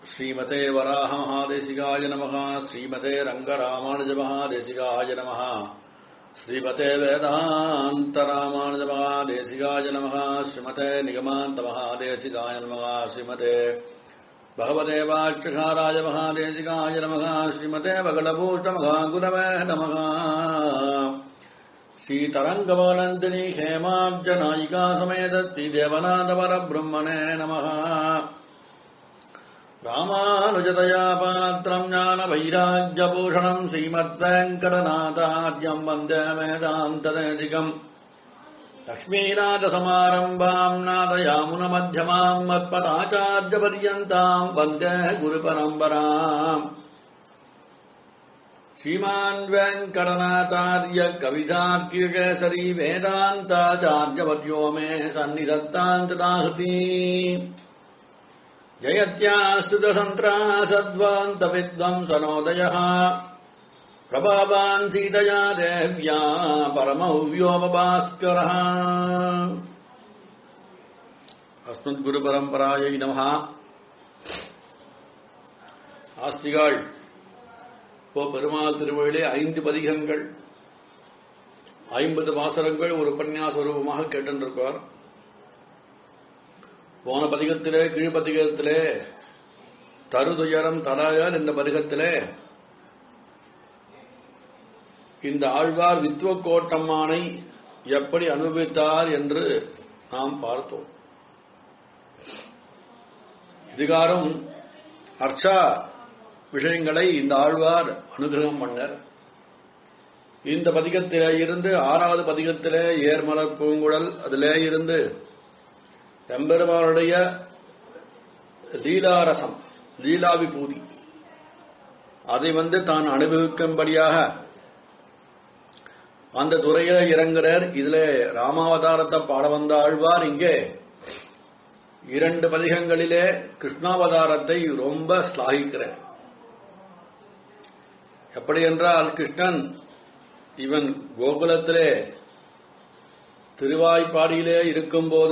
ஸ்ரீமதே வராக மகாதேசிகாய நமः ஸ்ரீமதே ரங்கராமானுஜ மகாதேசிகாய நமः ஸ்ரீமதே வேதாந்த ராமானுஜ மகாதேசிகாய நமः ஸ்ரீமதே நிகமாந்த மகாதேசிகாய நமः ஸ்ரீமதே பகவதே வாட்சகாராய மகாதேசிகாய நமः ஸ்ரீமதே பகடபூஷ மகாகுரவே நமः श्रीतरङ्गवनन्दिनी हेमाब्जनायिका समेत श्रीदेवनाथपरब्रह्मणे नमः रामानुजतया पात्रम् ज्ञानवैराग्यभूषणम् श्रीमद्वेङ्कटनाथार्यम् वन्दे वेदान्तदेशिकम् लक्ष्मीनाथसमारम्भाम् नाथयामुनमध्यमाम् मत्पदाचार्यपर्यन्ताम् वन्दे गुरुपरम्पराम् श्रीमान् वेङ्कटनाथार्य कवितार्किकेसरी वेदान्ताचार्यवर्यो मे सन्निधत्तान्तदाहति जयत्यास्तुतसन्त्रासद्वान्तविद्वंसनोदयः प्रभावान् सीतया देव्या परमौ व्योमभास्करः अस्मद्गुरुपरम्परायै नमः ஆஸ்திகாள் இப்போ பெருமாள் திருவழிலே ஐந்து பதிகங்கள் ஐம்பது வாசகங்கள் ஒரு உபன்யாச ரூபமாக கேட்டிருப்பார் போன பதிகத்திலே கீழ்பதிகத்திலே தருதுயரம் தடாயர் என்ற பதிகத்திலே இந்த ஆழ்வார் வித்வக்கோட்டம்மானை எப்படி அனுபவித்தார் என்று நாம் பார்த்தோம் இதுகாரம் அர்ச்சா விஷயங்களை இந்த ஆழ்வார் அனுகிரகம் பண்ணர் இந்த பதிகத்திலே இருந்து ஆறாவது பதிகத்திலே ஏர்மலர் பூங்குழல் அதிலே இருந்து எம்பெருமானுடைய லீலாரசம் லீலா விபூதி அதை வந்து தான் அனுபவிக்கும்படியாக அந்த துறையில இறங்குறார் இதுல ராமாவதாரத்தை பாட வந்த ஆழ்வார் இங்கே இரண்டு பதிகங்களிலே கிருஷ்ணாவதாரத்தை ரொம்ப ஸ்லாகிக்கிறார் எப்படி என்றால் கிருஷ்ணன் இவன் கோகுலத்திலே திருவாய்ப்பாடியிலே இருக்கும்போது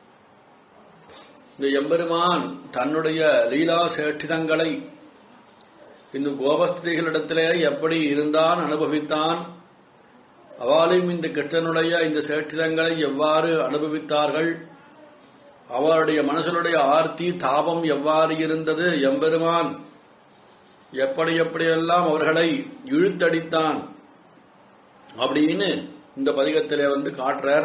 இந்த எம்பெருமான் தன்னுடைய லீலா சேட்டிதங்களை இந்த கோபஸ்திரிகளிடத்திலே எப்படி இருந்தான் அனுபவித்தான் அவளும் இந்த கிருஷ்ணனுடைய இந்த சேட்டிதங்களை எவ்வாறு அனுபவித்தார்கள் அவருடைய மனசனுடைய ஆர்த்தி தாபம் எவ்வாறு இருந்தது எம்பெருமான் எப்படி எப்படியெல்லாம் அவர்களை இழுத்தடித்தான் அப்படின்னு இந்த பதிகத்திலே வந்து காட்டுறார்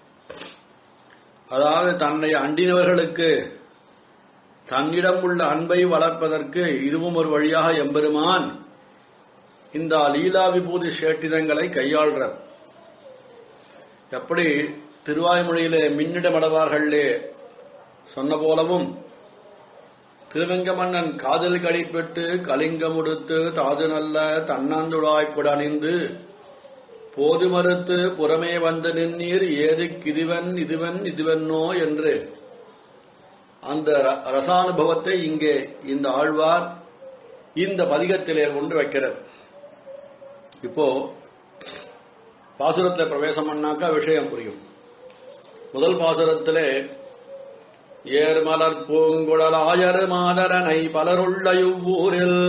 அதாவது தன்னை அண்டினவர்களுக்கு தன்னிடம் உள்ள அன்பை வளர்ப்பதற்கு இதுவும் ஒரு வழியாக எம்பெருமான் இந்த லீலா விபூதி சேட்டிதங்களை கையாள்றார் எப்படி திருவாய்மொழியிலே மின்னிடமடவார்களே சொன்ன போலவும் திருவெங்க மன்னன் காதல் கடிப்பெட்டு கலிங்கம் உடுத்து தாது நல்ல தன்னாந்துழாய்ப்புட அணிந்து போது மறுத்து புறமே வந்து நின்னீர் ஏது கிதுவன் இதுவன் இதுவென்னோ என்று அந்த ரசானுபவத்தை இங்கே இந்த ஆழ்வார் இந்த பதிகத்திலே கொண்டு வைக்கிறார் இப்போ பாசுரத்தில் பிரவேசம் பண்ணாக்கா விஷயம் புரியும் முதல் பாசுரத்திலே ஏர்மலர் பூங்குழலாயர் மாதரனை பலருள்ள இவ்வூரில்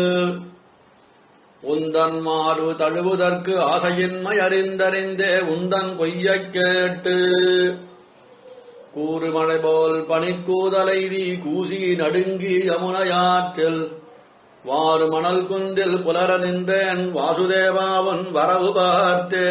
உந்தன் மாறு தழுவுதற்கு ஆசையின்மை அறிந்தறிந்தே உந்தன் பொய்யக் கேட்டு கூறுமழை போல் பனிக்கூதலை நீ கூசி நடுங்கி யமுனையாற்றில் வாறு மணல் குந்தில் புலர நின்றேன் வாசுதேவாவன் வரவு பார்த்தே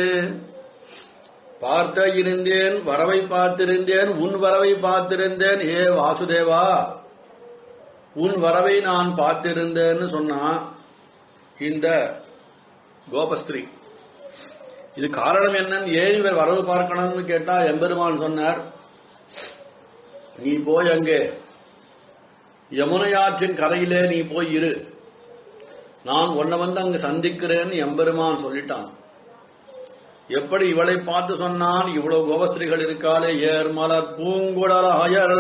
பார்த்த இருந்தேன் வரவை பார்த்திருந்தேன் உன் வரவை பார்த்திருந்தேன் ஏ வாசுதேவா உன் வரவை நான் பார்த்திருந்தேன்னு சொன்னா இந்த கோபஸ்திரீ இது காரணம் என்னன்னு ஏன் இவர் வரவு பார்க்கணும்னு கேட்டா எம்பெருமான் சொன்னார் நீ போய் அங்கே யமுனையாற்றின் கரையிலே நீ போய் இரு நான் உன்னை வந்து அங்கு சந்திக்கிறேன்னு எம்பெருமான் சொல்லிட்டான் எப்படி இவளை பார்த்து சொன்னால் இவ்வளவு கோபஸ்திரிகள் இருக்காளே ஏர் மலர் பூங்குடலாயர்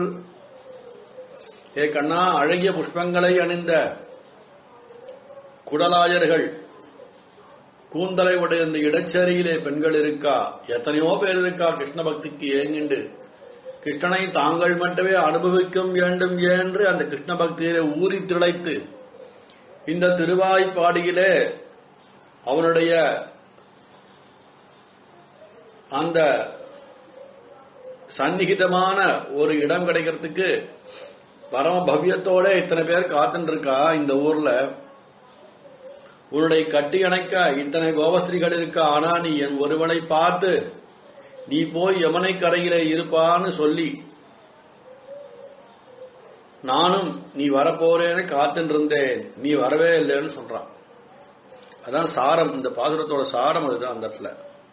ஏ கண்ணா அழகிய புஷ்பங்களை அணிந்த குடலாயர்கள் கூந்தலை உடைய இந்த இடச்சேரியிலே பெண்கள் இருக்கா எத்தனையோ பேர் இருக்கா கிருஷ்ண பக்திக்கு ஏங்கிண்டு கிருஷ்ணனை தாங்கள் மட்டுமே அனுபவிக்கும் வேண்டும் என்று அந்த கிருஷ்ண பக்தியிலே ஊறி திளைத்து இந்த திருவாய்ப்பாடியிலே அவனுடைய அந்த சந்நிகிதமான ஒரு இடம் கிடைக்கிறதுக்கு பரம பவ்யத்தோட இத்தனை பேர் காத்துட்டு இருக்கா இந்த ஊர்ல உன்னுடைய கட்டி அணைக்க இத்தனை கோபஸ்திரிகள் இருக்கா ஆனா நீ என் ஒருவனை பார்த்து நீ போய் யமுனை கரையிலே இருப்பான்னு சொல்லி நானும் நீ வரப்போறேன்னு காத்துட்டு இருந்தேன் நீ வரவே இல்லைன்னு சொல்றான் அதான் சாரம் இந்த பாசுரத்தோட சாரம் அதுதான் அந்த இடத்துல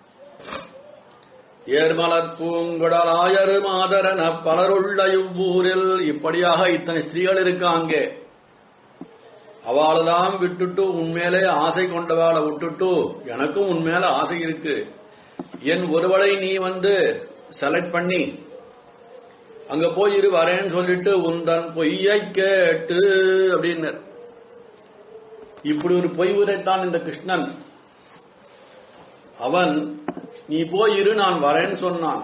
ஏர்மலர் பூங்குடலாயரு மாதரன பலருள்ள இவ்வூரில் இப்படியாக இத்தனை ஸ்திரீகள் இருக்காங்க அவளெல்லாம் விட்டுட்டு உன்மேலே ஆசை கொண்டவாளை விட்டுட்டு எனக்கும் உன்மேல ஆசை இருக்கு என் ஒருவளை நீ வந்து செலக்ட் பண்ணி அங்க போய் இரு வரேன்னு சொல்லிட்டு உந்தன் பொய்யை கேட்டு அப்படின்னு இப்படி ஒரு பொய் உரைத்தான் இந்த கிருஷ்ணன் அவன் நீ போய் இரு நான் வரேன்னு சொன்னான்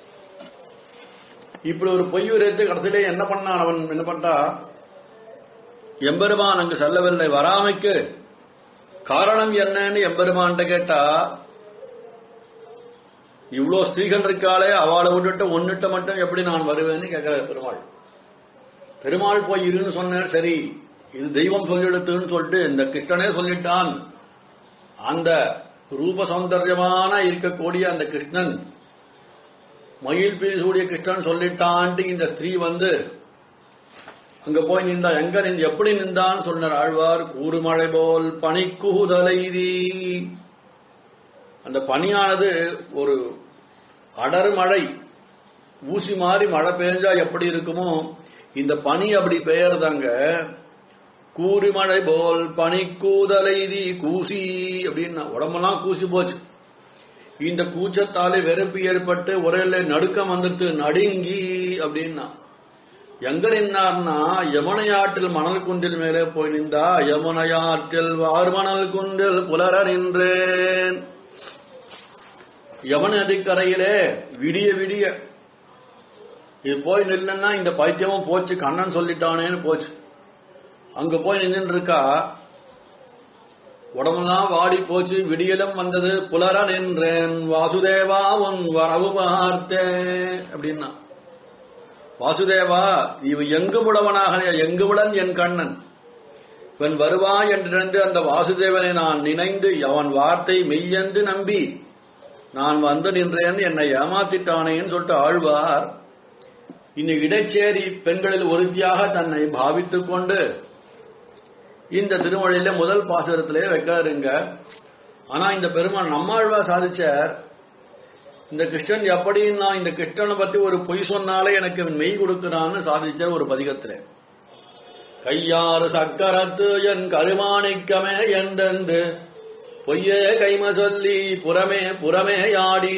இப்படி ஒரு பொய் உரைத்து கடைசியிலே என்ன பண்ணான் அவன் என்ன பண்ணா எம்பெருமான் அங்கு செல்லவில்லை வராமைக்கு காரணம் என்னன்னு எம்பெருமான்ட்ட கேட்டா இவ்வளோ ஸ்திரீகள் இருக்காளே அவளை விட்டுட்டு ஒன்னுட்ட மட்டும் எப்படி நான் வருவேன்னு கேட்கிறார் பெருமாள் பெருமாள் போய் இருன்னு சொன்னார் சரி இது தெய்வம் சொல்லிடுத்துன்னு சொல்லிட்டு இந்த கிருஷ்ணனே சொல்லிட்டான் அந்த ரூப சௌந்தர்யமான இருக்கக்கூடிய அந்த கிருஷ்ணன் மயில் பீசூடிய கிருஷ்ணன் சொல்லிட்டான்ட்டு இந்த ஸ்திரீ வந்து அங்க போய் நின்றா எங்க நின்று எப்படி நின்றான்னு சொன்னார் ஆழ்வார் கூறுமழை போல் பனிக்குதலைதி அந்த பனியானது ஒரு அடர் மழை ஊசி மாதிரி மழை பெஞ்சா எப்படி இருக்குமோ இந்த பனி அப்படி பெயர்தாங்க கூறிமழை போல் பனி கூதலைதி கூசி அப்படின்னா உடம்பெல்லாம் கூசி போச்சு இந்த கூச்சத்தாலே வெறுப்பு ஏற்பட்டு உரையில நடுக்கம் வந்துட்டு நடுங்கி அப்படின்னா எங்க நின்னார்னா யமுனையாற்றில் மணல் குன்றில் மேலே போய் நின்றா யமுனையாற்றில் வார்மணல் குன்றில் புலர நின்றேன் யமன் நதிக்கரையிலே விடிய விடிய இது போய் நில்லன்னா இந்த பைத்தியமும் போச்சு கண்ணன் சொல்லிட்டானேன்னு போச்சு அங்க போய் நின்று இருக்கா உடம்பெல்லாம் வாடி போச்சு விடியலும் வந்தது புலர நின்றேன் வாசுதேவா உன் வரவு பார்த்தேன் அப்படின்னா வாசுதேவா இவ எங்கு புலவனாக எங்கு புலன் என் கண்ணன் இவன் வருவான் என்று நினைந்து அந்த வாசுதேவனை நான் நினைந்து அவன் வார்த்தை மெய்யென்று நம்பி நான் வந்து நின்றேன் என்னை ஏமாத்திட்டானேன்னு சொல்லிட்டு ஆழ்வார் இன்னும் இடைச்சேரி பெண்களில் ஒருத்தியாக தன்னை பாவித்துக் கொண்டு இந்த திருமொழியில முதல் பாசுரத்திலே வைக்காருங்க ஆனா இந்த பெருமாள் நம்மாழ்வார் சாதிச்சார் இந்த கிருஷ்ணன் எப்படின்னா இந்த கிருஷ்ணனை பத்தி ஒரு பொய் சொன்னாலே எனக்கு மெய் கொடுக்கிறான்னு சாதிச்சார் ஒரு பதிகத்திலே கையாறு சக்கரத்து என் கருமாணிக்கமே என்றென்று பொய்யே கைம சொல்லி புறமே புறமே யாடி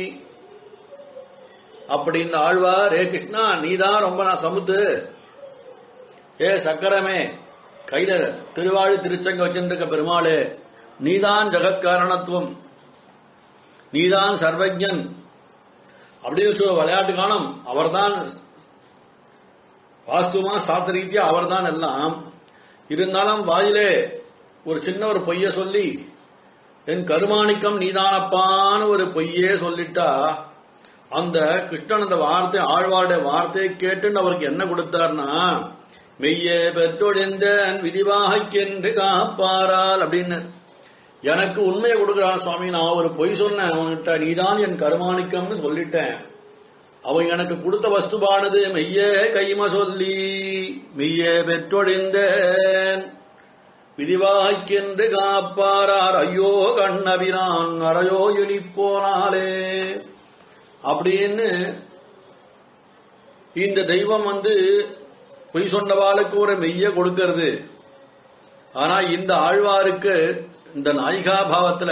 அப்படின்னு ஆழ்வார் ஏ கிருஷ்ணா நீதான் ரொம்ப நான் சமுத்து ஏ சக்கரமே கையில திருவாழி திருச்சங்க வச்சிருக்க பெருமாளே நீதான் ஜெகத்காரணத்துவம் நீதான் சர்வஜன் அப்படின்னு சொல்ல விளையாட்டு காலம் அவர்தான் வாஸ்துவமா சாஸ்திர ரீதியா அவர்தான் எல்லாம் இருந்தாலும் வாயிலே ஒரு சின்ன ஒரு பொய்ய சொல்லி என் கருமாணிக்கம் நீதானப்பான்னு ஒரு பொய்யே சொல்லிட்டா அந்த கிருஷ்ணன் அந்த வார்த்தை ஆழ்வாருடைய வார்த்தையை கேட்டுன்னு அவருக்கு என்ன கொடுத்தார்னா மெய்யே பெற்றொழிந்தன் விதிவாகென்று காப்பாரால் அப்படின்னு எனக்கு உண்மையை கொடுக்குறான் சுவாமி நான் ஒரு பொய் சொன்னேன் அவன்கிட்ட நீதான் என் கருமாணிக்கம்னு சொல்லிட்டேன் அவன் எனக்கு கொடுத்த வஸ்துபானது மெய்யே கைம சொல்லி மெய்யே பெற்றொழிந்தேன் விதிவாய்க்கென்று காப்பாரார் ஐயோ கண்ணபிரான் அறையோ இனிப்போனாலே அப்படின்னு இந்த தெய்வம் வந்து பொய் சொன்னவாளுக்கு ஒரு மெய்ய கொடுக்கிறது ஆனா இந்த ஆழ்வாருக்கு இந்த நாயிகா பாவத்துல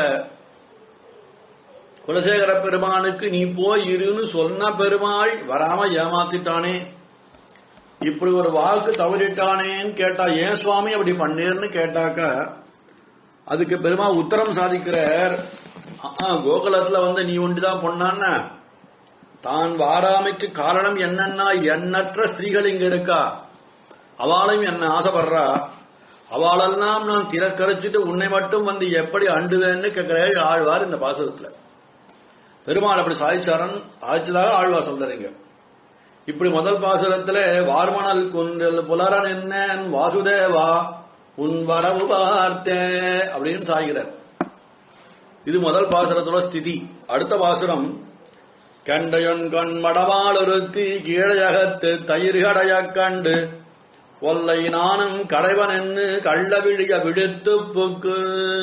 குலசேகர பெருமானுக்கு நீ போய் இருன்னு சொன்ன பெருமாள் வராம ஏமாத்திட்டானே இப்படி ஒரு வாக்கு தவறிட்டானேன்னு கேட்டா ஏன் சுவாமி அப்படி பண்ணேன்னு கேட்டாக்க அதுக்கு பெருமா உத்தரம் சாதிக்கிறார் ஆ, கோகுலத்துல வந்து நீ ஒண்டிதான் பொண்ணான்னா தான் வாராமைக்கு காரணம் என்னன்னா எண்ணற்ற ஸ்திரீகள் இங்க இருக்கா அவளையும் என்ன ஆசைப்படுறா அவளெல்லாம் நான் திரஸ்கரிச்சுட்டு உன்னை மட்டும் வந்து எப்படி அண்டுவேன்னு கேட்கிற ஆழ்வார் இந்த பாசுரத்துல பெருமாள் அப்படி சாதிச்சாரன் ஆய்ச்சதாக ஆழ்வார் சொல்றீங்க இப்படி முதல் பாசுரத்துல வார்மணல் குன்றல் புலரன் என்னன் வாசுதேவா உன் வரவு பார்த்தே அப்படின்னு சாய்கிறார் இது முதல் பாசுரத்தோட ஸ்திதி அடுத்த பாசுரம் கண்டையொன் கண் மடவாளொருத்தி கீழையகத்து தயிர்கடையக் கண்டு ஒல்லை நானும் கடைவன் என்று கள்ள விழிய விடுத்து புக்கு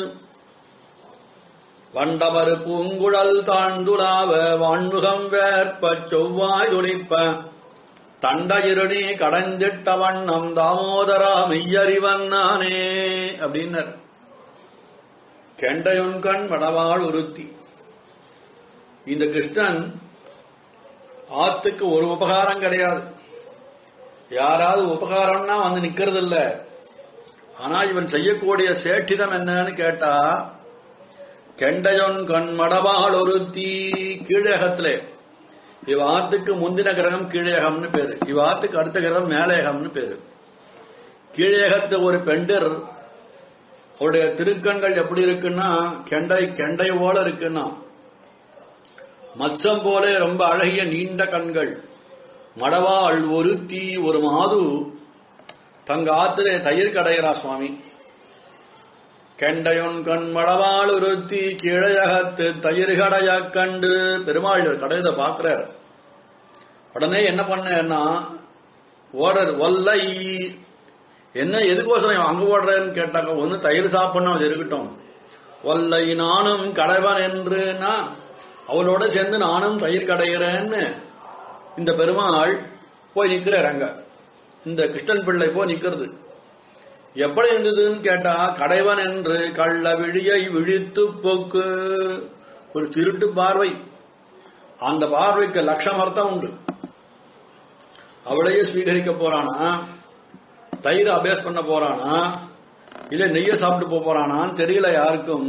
வண்டவர் பூங்குழல் தாழ்ந்துலாவ வான்முகம் வேற்பச் செவ்வாய் ஒளிப்ப தண்டையிருணி கடைஞ்சிட்ட வண்ணம் தாமோதரா மெய்யறிவன் நானே அப்படின்னர் கெண்டையுன் கண் மடவாள் உருத்தி இந்த கிருஷ்ணன் ஆத்துக்கு ஒரு உபகாரம் கிடையாது யாராவது உபகாரம்னா வந்து நிக்கிறது இல்ல ஆனா இவன் செய்யக்கூடிய சேட்டிதம் என்னன்னு கேட்டா கெண்டையொன் கண் மடவாள் ஒருத்தி கீழகத்திலே இவ ஆத்துக்கு முந்தின கிரகம் கீழேகம்னு பேரு இவ ஆத்துக்கு அடுத்த கிரகம் மேலேகம்னு பேரு கீழேகத்து ஒரு பெண்டர் அவருடைய திருக்கண்கள் எப்படி இருக்குன்னா கெண்டை கெண்டை போல இருக்குன்னா மத்சம் போல ரொம்ப அழகிய நீண்ட கண்கள் மடவாள் ஒருத்தி ஒரு மாது தங்க ஆத்திரே தயிர் கடையரா சுவாமி கெண்டையொன் கண் மடவாள் ஒருத்தி கீழையகத்து தயிர் கடைய கண்டு பெருமாள் கடையத பாக்குறார் உடனே என்ன பண்ணேன்னா ஓடர் ஒல்லை என்ன எதுக்கோசரம் அங்க ஓடுறேன்னு கேட்டாங்க ஒண்ணு தயிர் சாப்பிடணும் அது இருக்கட்டும் ஒல்லை நானும் கடைவன் என்றுனா அவளோட சேர்ந்து நானும் தயிர் கடைகிறேன்னு இந்த பெருமாள் போய் நிக்கிறார் அங்க இந்த கிருஷ்ணன் பிள்ளை போய் நிக்கிறது எப்படி இருந்ததுன்னு கேட்டா கடைவன் என்று கள்ள விழியை விழித்து போக்கு ஒரு திருட்டு பார்வை அந்த பார்வைக்கு லட்சம் அர்த்தம் உண்டு அவளையே ஸ்வீகரிக்க போறானா தயிர் அபியாஸ் பண்ண போறானா இல்ல நெய்ய சாப்பிட்டு போப் போறானான்னு தெரியல யாருக்கும்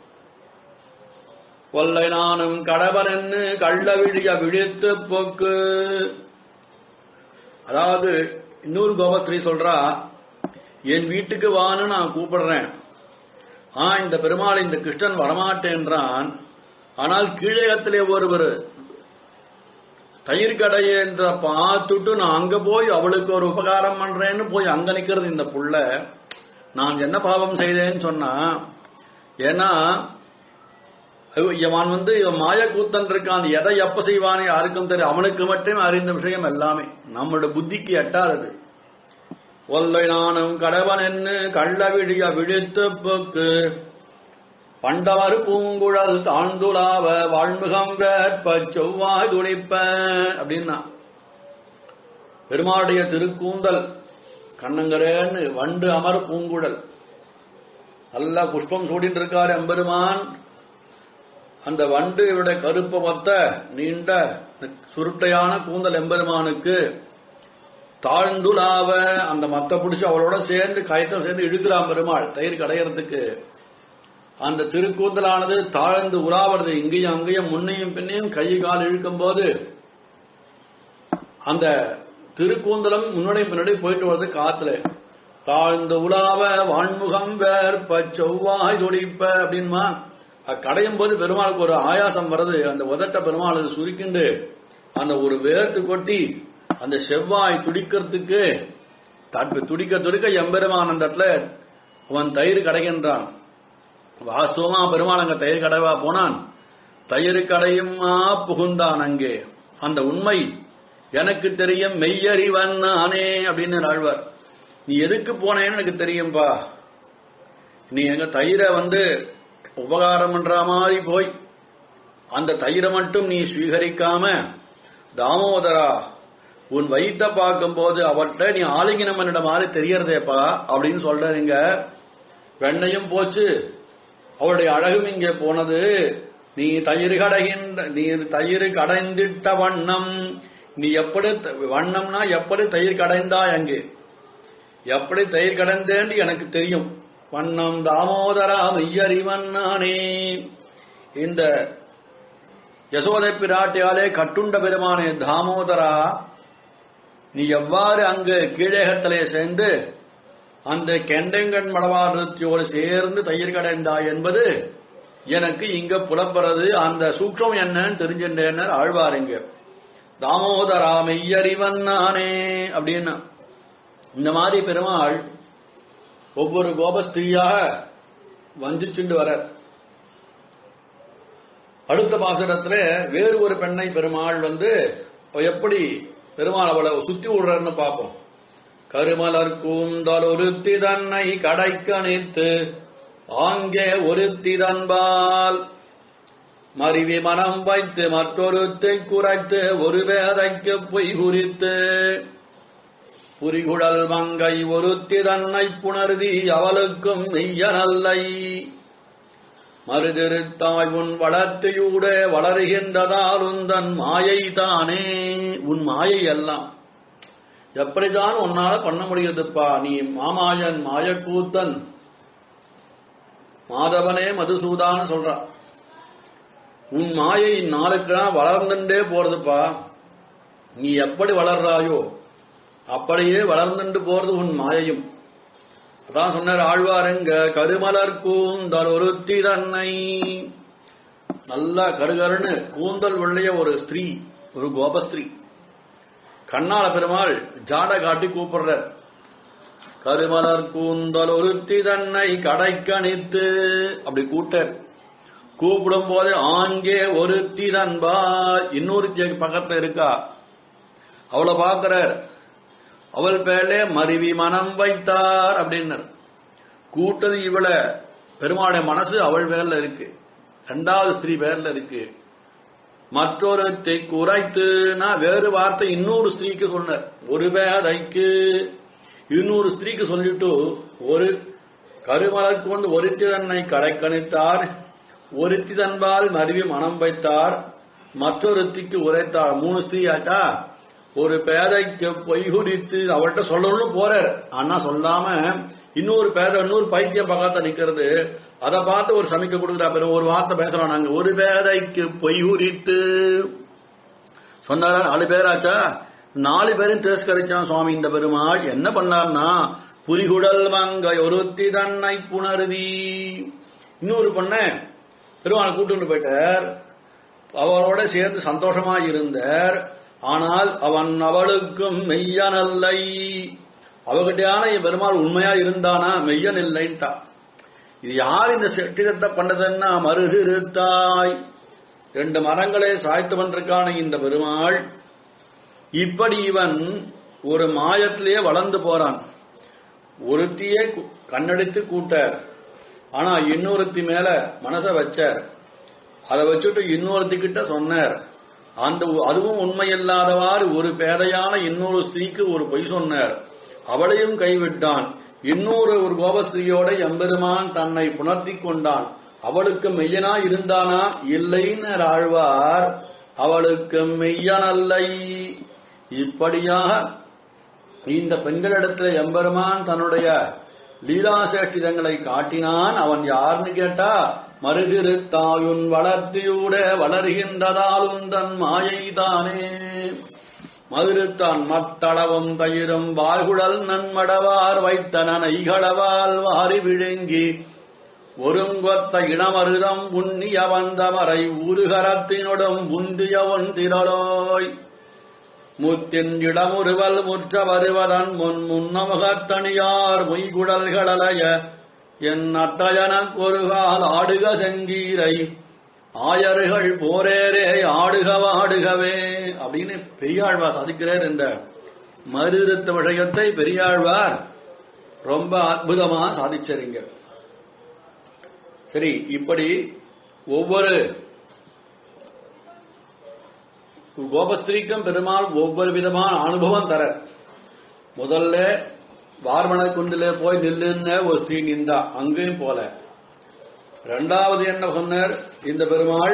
கொல்லை நானும் கடவன் என்று கள்ள விழிய விழித்து போக்கு அதாவது இன்னொரு கோபஸ்திரீ சொல்றா என் வீட்டுக்கு வான்னு நான் கூப்பிடுறேன் ஆ இந்த பெருமாள் இந்த கிருஷ்ணன் வரமாட்டேன்றான் ஆனால் கீழகத்திலே ஒருவர் தயிர் கடையை என்ற பார்த்துட்டு நான் அங்க போய் அவளுக்கு ஒரு உபகாரம் பண்றேன்னு போய் அங்க நிக்கிறது இந்த புள்ள நான் என்ன பாவம் செய்தேன்னு சொன்னா ஏன்னா இவன் வந்து இவன் மாய கூத்தன் இருக்கான் எதை எப்ப செய்வானே யாருக்கும் தெரியும் அவனுக்கு மட்டும் அறிந்த விஷயம் எல்லாமே நம்மளோட புத்திக்கு எட்டாதது ஒல்லை நானும் கடவன் என்று கள்ள விழிய விழித்து போக்கு பண்டவர் பூங்குழல் தாழ்ந்துலாவ வாழ்முகம் வேற்ப செவ்வாய் துடிப்ப அப்படின்னா பெருமாளுடைய திருக்கூந்தல் கண்ணங்கரேன்னு வண்டு அமர் பூங்குழல் நல்லா புஷ்பம் சூடிட்டு இருக்காரு எம்பெருமான் அந்த வண்டு இவருடைய கருப்ப மொத்த நீண்ட சுருட்டையான கூந்தல் எம்பெருமானுக்கு தாழ்ந்துலாவ அந்த மத்த பிடிச்சு அவளோட சேர்ந்து கயத்தம் சேர்ந்து இழுக்கிறான் பெருமாள் தயிர் கடையறதுக்கு அந்த திருக்கூந்தலானது தாழ்ந்து உலாவது இங்கேயும் அங்கேயும் முன்னையும் பின்னையும் கை கால் இழுக்கும் போது அந்த திருக்கூந்தலம் முன்னாடி பின்னாடி போயிட்டு வருது காத்துல தாழ்ந்து உலாவ வான்முகம் வேற்ப செவ்வாய் துடிப்ப அப்படின்மா கடையும் போது பெருமாளுக்கு ஒரு ஆயாசம் வருது அந்த உதட்ட பெருமாள் அது சுருக்கிண்டு அந்த ஒரு வேர்த்து கொட்டி அந்த செவ்வாய் துடிக்கிறதுக்கு தட்டு துடிக்க துடிக்க எம்பெருமான் அந்த இடத்துல அவன் தயிர் கடைகின்றான் வாஸ்தவமா பெருமாள் அங்க தயிர் கடைவா போனான் தயிர் கடையுமா புகுந்தான் அங்கே அந்த உண்மை எனக்கு தெரியும் மெய்யறிவன் நானே அப்படின்னு ஆழ்வார் நீ எதுக்கு போனேன்னு எனக்கு தெரியும்பா நீ எங்க தயிரை வந்து உபகாரம் பண்ற மாதிரி போய் அந்த தயிரை மட்டும் நீ ஸ்வீகரிக்காம தாமோதரா உன் வயிற்ற பார்க்கும்போது அவர்கிட்ட நீ ஆலிங்கினம் பண்ணிட மாதிரி தெரியறதேப்பா அப்படின்னு சொல்றீங்க வெண்ணையும் போச்சு அவருடைய அழகும் இங்கே போனது நீ தயிர் கடைகின்ற நீ தயிர் கடைந்திட்ட வண்ணம் நீ எப்படி வண்ணம்னா எப்படி தயிர் கடைந்தாய் அங்கே எப்படி தயிர் கடைந்தேன்னு எனக்கு தெரியும் வண்ணம் தாமோதரா மெய்யறிவன் நானே இந்த யசோதை பிராட்டியாலே கட்டுண்ட பெருமானே தாமோதரா நீ எவ்வாறு அங்கு கீழேகத்திலே சேர்ந்து அந்த கெண்டங்கண் மடவாரத்தியோடு சேர்ந்து தயிர் கடைந்தாய் என்பது எனக்கு இங்க புலப்படுறது அந்த சூக்ஷம் என்னன்னு தெரிஞ்சின்றேன்னு ஆழ்வாருங்க தாமோதரா மெய்யறிவன் நானே அப்படின்னு இந்த மாதிரி பெருமாள் ஒவ்வொரு கோபஸ்திரியாக வஞ்சிச்சுண்டு வர அடுத்த பாசுரத்துல வேறு ஒரு பெண்ணை பெருமாள் வந்து அவ எப்படி பெருமாள் அவளை சுத்தி விடுறாருன்னு பார்ப்போம் கருமலர் கூந்தல் ஒருத்தி தன்னை கடைக்கணித்து ஆங்கே ஒருத்தி தன்பால் மருவி மனம் வைத்து மற்றொருத்தை குறைத்து ஒரு வேதைக்கு பொய் குறித்து புரிகுழல் மங்கை ஒருத்தி தன்னை புணர்தி அவளுக்கும் மெய்யனல்லை மறுதிருத்தாய் உன் வளர்த்தியூட வளருகின்றதால் உந்தன் மாயை தானே உன் மாயை எல்லாம் எப்படிதான் உன்னால பண்ண முடியுதுப்பா நீ மாமாயன் மாயக்கூத்தன் மாதவனே மதுசூதான்னு சொல்றா உன் மாயை நாளுக்கு நாள் வளர்ந்துட்டே போறதுப்பா நீ எப்படி வளர்றாயோ அப்படியே வளர்ந்துட்டு போறது உன் மாயையும் அதான் சொன்னார் ஆழ்வாருங்க கருமலர் கூந்தல் ஒருத்தி தன்னை நல்லா கருகருன்னு கூந்தல் வெள்ளைய ஒரு ஸ்திரீ ஒரு கோபஸ்திரீ கண்ணால பெருமாள் ஜாட காட்டி கூப்பிடுறார் கருமலர் கூந்தல் ஒருத்தி தன்னை கடைக்கணித்து அப்படி கூட்டார் கூப்பிடும் போது ஆங்கே ஒருத்தி தன்பா இன்னொருத்தி பக்கத்துல இருக்கா அவளை பார்க்கிறார் அவள் பேர்லே மருவி மனம் வைத்தார் அப்படின்னார் கூட்டது இவள பெருமாளுடைய மனசு அவள் பேர்ல இருக்கு ரெண்டாவது ஸ்திரீ பேர்ல இருக்கு மற்றொருத்தை குறைத்துனா வேறு வார்த்தை இன்னொரு ஸ்திரீக்கு சொன்னார் ஒரு பேதைக்கு இன்னொரு ஸ்திரீக்கு சொல்லிட்டு ஒரு கருமலர் கொண்டு ஒருத்தி தன்னை கடைக்கணித்தார் ஒருத்தி தன்பால் மருவி மனம் வைத்தார் மற்றொருத்திக்கு உரைத்தார் மூணு ஸ்திரீ ஆச்சா ஒரு பேதைக்கு பொய் குறித்து அவர்கிட்ட சொல்லணும்னு போறார் ஆனா சொல்லாம இன்னொரு பேதை இன்னொரு பைத்தியம் பக்கத்துல நிக்கிறது அதை பார்த்து ஒரு சமைக்க கொடுக்குறா பிறகு ஒரு வார்த்தை பேசுறோம் நாங்க ஒரு பேதைக்கு பொய் குறித்து சொன்னாரா நாலு பேராச்சா நாலு பேரும் திரஸ்கரிச்சான் சுவாமி இந்த பெருமாள் என்ன பண்ணார்னா புரிகுடல் மங்கை ஒருத்தி தன்னை புணருதி இன்னொரு பொண்ண பெருமாள் கூட்டு போயிட்டார் அவரோட சேர்ந்து சந்தோஷமா இருந்தார் ஆனால் அவன் அவளுக்கும் மெய்யனல்லை அவகிட்டயான என் பெருமாள் உண்மையா இருந்தானா மெய்யன் இல்லைன்ட்டா இது யார் இந்த செட்டிதத்தை பண்ணதுன்னா மருகிருத்தாய் ரெண்டு மரங்களை சாய்த்து பண்றதுக்கான இந்த பெருமாள் இப்படி இவன் ஒரு மாயத்திலேயே வளர்ந்து போறான் ஒருத்தியே கு- கண்ணெடுத்து கூட்டார் ஆனா இன்னொருத்தி மேல மனச வச்சார் அதை வச்சுட்டு இன்னொருத்தி கிட்ட சொன்னார் அந்த உ- அதுவும் உண்மையில்லாதவாறு ஒரு பேதையான இன்னொரு ஸ்திரீக்கு ஒரு பொய் சொன்னார் அவளையும் கைவிட்டான் இன்னொரு ஒரு கோபஸ்திரியோட எம்பெருமான் தன்னை புணர்த்தி கொண்டான் அவளுக்கு மெய்யனா இருந்தானா இல்லைன்னு ஆழ்வார் அவளுக்கு மெய்யனல்லை இப்படியாக இந்த பெண்களிடத்தில் எம்பெருமான் தன்னுடைய லீலாசேஷ்டிதங்களை காட்டினான் அவன் யாருன்னு கேட்டா மருதிருத்தாயுன் வளர்த்தியூட வளர்கின்றதால் உந்தன் மாயை தானே மதுருத்தான் மத்தளவும் தயிரும் வாழ்குழல் நன்மடவார் வைத்தன நைகளவால் வாரி விழுங்கி ஒருங்கொத்த இனமருதம் உண்ணிய வந்தமரை ஊருகரத்தினுடன் உந்திய ஒன்றிரலோய் முத்தின் இடமுறுவல் முற்ற வருவதன் முன் முன்னமுகத்தனியார் மொய்குடல்களலைய என் அத்தயனக் ஒருகால் ஆடுக செங்கீரை ஆயர்கள் போரேரே ஆடுக வாடுகவே அப்படின்னு பெரியாழ்வார் சாதிக்கிறார் இந்த மறுத்த விஷயத்தை பெரியாழ்வார் ரொம்ப அற்புதமா சாதிச்சறிங்க சரி இப்படி ஒவ்வொரு கோபஸ்திரீக்கும் பெருமாள் ஒவ்வொரு விதமான அனுபவம் தர முதல்ல வார்மண குண்டில போய் நில்லுன்னு ஒரு ஸ்திரீ நின்றா அங்கேயும் போல ரெண்டாவது என்ன சொன்னார் இந்த பெருமாள்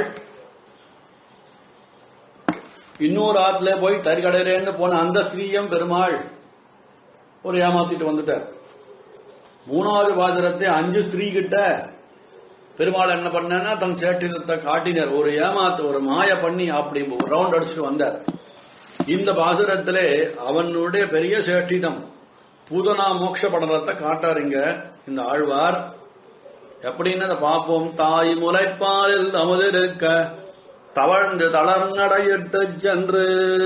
இன்னொரு ஆத்துல போய் தறிகடைறேன்னு போன அந்த ஸ்திரீயும் பெருமாள் ஒரு ஏமாத்திட்டு வந்துட்டார் மூணாவது பாத்திரத்தை அஞ்சு ஸ்திரீ கிட்ட பெருமாள் என்ன பண்ணா தன் சேட்டினத்தை காட்டினார் ஒரு ஏமாத்து ஒரு மாய பண்ணி அப்படி ரவுண்ட் அடிச்சுட்டு வந்தார் இந்த பாசுரத்திலே அவனுடைய பெரிய சேட்டினம் பூதனா மோட்ச படலத்தை காட்டாருங்க இந்த ஆழ்வார் எப்படின்னு அதை பார்ப்போம் தாய் முளைப்பாலில் அமுதிருக்க தவழ்ந்து தளர்நடையிட்டு சென்று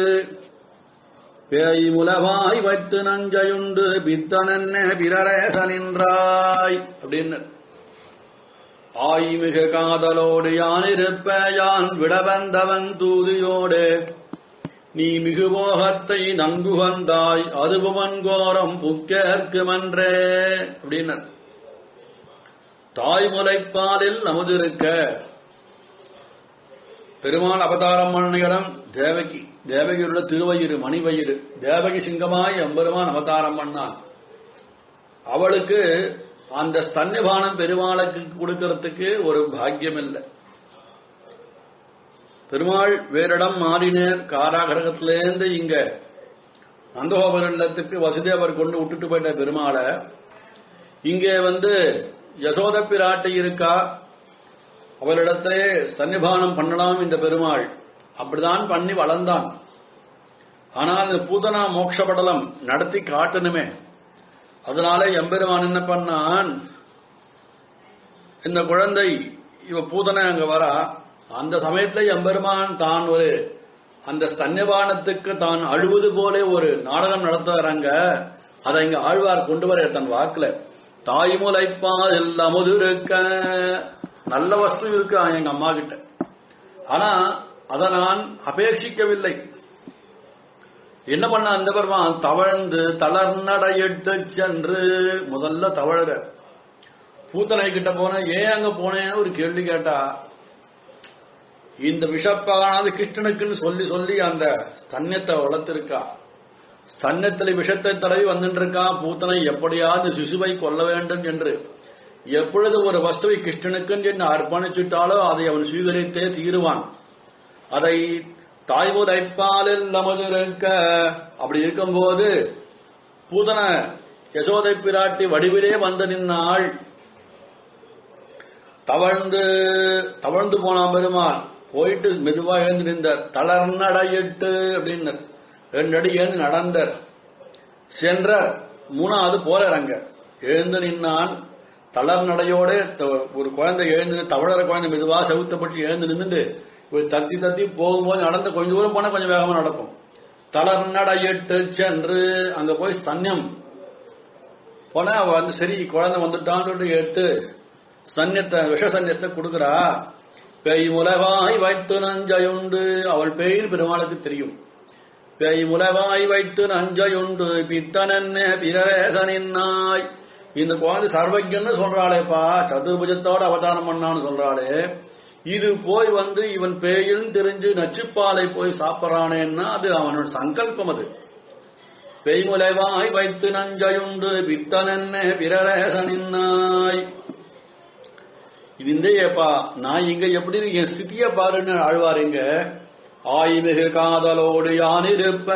பேய் முலவாய் வைத்து நஞ்சையுண்டு பித்தனென்ன பிறரேச நின்றாய் அப்படின்னு ஆய்மிகு காதலோடு யான் இருப்ப யான் விடவந்தவன் தூதியோடு நீ மிகு மோகத்தை நன்கு வந்தாய் அதுபுவன் கோரம் புக்கேற்குமன்றே அப்படின்னு தாய்முலைப்பாலில் அமுதிருக்க பெருமாள் அவதாரம் பண்ண இடம் தேவகி தேவகியோட திருவயிறு மணிவயிறு தேவகி சிங்கமாய் எம்பெருமான் அவதாரம் பண்ணான் அவளுக்கு அந்த ஸ்தன்யபானம் பெருமாளுக்கு கொடுக்கறதுக்கு ஒரு பாக்கியம் இல்லை பெருமாள் வேறிடம் மாறினர் காராகிரகத்திலேருந்து இங்க நந்தகோபர் இல்லத்துக்கு வசுதேவர் கொண்டு விட்டுட்டு போயிட்ட பெருமாளை இங்கே வந்து யசோத பிராட்டி இருக்கா அவளிடத்திலே சன்னிபானம் பண்ணலாம் இந்த பெருமாள் அப்படிதான் பண்ணி வளர்ந்தான் ஆனால் இந்த பூதனா மோட்சபடலம் நடத்தி காட்டணுமே அதனால எம்பெருமான் என்ன பண்ணான் இந்த குழந்தை இவ பூதனை அங்க வரா அந்த சமயத்துல எம்பெருமான் தான் ஒரு அந்த ஸ்தன்யபானத்துக்கு தான் அழுவது போல ஒரு நாடகம் நடத்துறாங்க அதை இங்க ஆழ்வார் கொண்டு வர தன் வாக்குல தாய்முலைப்பால் அமுது இருக்க நல்ல வஸ்து இருக்கு எங்க அம்மா கிட்ட ஆனா அதை நான் அபேட்சிக்கவில்லை என்ன பண்ண அந்த பெருமான் தவழ்ந்து தளர்நடையிட்டு சென்று முதல்ல தவழற பூத்தனை கிட்ட போன ஏன் அங்க போனேன்னு ஒரு கேள்வி கேட்டா இந்த விஷப்பானது கிருஷ்ணனுக்குன்னு சொல்லி சொல்லி அந்த ஸ்தன்யத்தை வளர்த்திருக்கா ஸ்தன்யத்தில் விஷத்தை தடவி வந்துட்டு இருக்கா பூத்தனை எப்படியாவது சிசுவை கொல்ல வேண்டும் என்று எப்பொழுது ஒரு வஸ்துவை கிருஷ்ணனுக்கு என்று அர்ப்பணிச்சுட்டாலோ அதை அவன் சுவீகரித்தே தீருவான் அதை தாய்முதைப்பாலில் நமது இருக்க அப்படி இருக்கும்போது பூதன யசோதை பிராட்டி வடிவிலே வந்து நின்னாள் தவழ்ந்து தவழ்ந்து போனான் பெருமாள் போயிட்டு மெதுவா எழுந்து நின்றார் தளர்நடையிட்டு அப்படின்னு ரெண்டு அடி எழுந்து நடந்தார் சென்றார் மூணாவது போறார் அங்க எழுந்து நின்னான் தளர் நடையோட ஒரு குழந்தை எழுந்து தவழற குழந்தை மெதுவா செவுத்தப்பட்டு எழுந்து நின்றுட்டு ஒரு தத்தி தத்தி போகும்போது நடந்து கொஞ்சம் தூரம் போனா கொஞ்சம் வேகமா நடக்கும் தளர் நடையிட்டு சென்று அங்க போய் ஸ்தன்யம் போனா அவ வந்து சரி குழந்தை வந்துட்டான்னு சொல்லிட்டு எடுத்து சன்னியத்தை விஷ சன்னியத்தை கொடுக்குறா பேய் முலவாய் வைத்து நஞ்சையுண்டு அவள் பேயில் பெருமாளுக்கு தெரியும் பேய் முலவாய் வைத்து நஞ்சையுண்டு பித்தனன்ன பிரவேசனின்னாய் இந்த குழந்தை சர்வஜன்னு சொல்றாளேப்பா சதுர்புஜத்தோட அவதாரம் பண்ணான்னு சொல்றாளே இது போய் வந்து இவன் பேயில் தெரிஞ்சு நச்சுப்பாலை போய் சாப்பிட்றானேன்னா அது அவனோட சங்கல்பம் அது பெய்முலைவாய் வைத்து நஞ்சையுண்டு பித்தனென்ன பிரரேசனின்னாய் இது இந்தேப்பா நான் இங்க எப்படி என் ஸ்திதிய பாருன்னு ஆழ்வாருங்க ஆய்மிகு காதலோடு யான் இருப்ப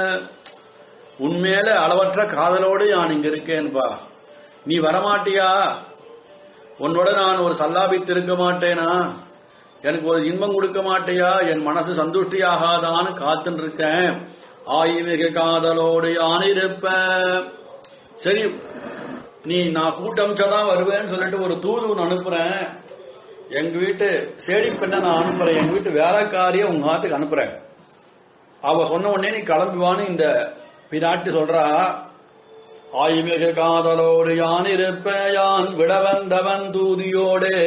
உண்மையில அளவற்ற காதலோடு யான் இங்க இருக்கேன்பா நீ வரமாட்டியா உன்னோட நான் ஒரு சல்லாபித்து இருக்க மாட்டேனா எனக்கு ஒரு இன்பம் கொடுக்க மாட்டியா என் மனசு சந்துஷ்டி ஆகாதான்னு காத்துன்னு இருக்கேன் ஆய்மிகு காதலோடு யான் இருப்ப சரி நீ நான் கூட்டம்சதான் வருவேன்னு சொல்லிட்டு ஒரு தூது ஒன்று அனுப்புறேன் எங்க வீட்டு சேடி பெண்ணை நான் அனுப்புறேன் எங்க வீட்டு வேலைக்காரிய உங்க ஆத்துக்கு அனுப்புறேன் அவ சொன்ன உடனே நீ கிளம்புவான்னு இந்த பிராட்டி சொல்றா ஆய்மிகு காதலோடு யான் இருப்ப யான் விடவந்தவன் தூதியோடே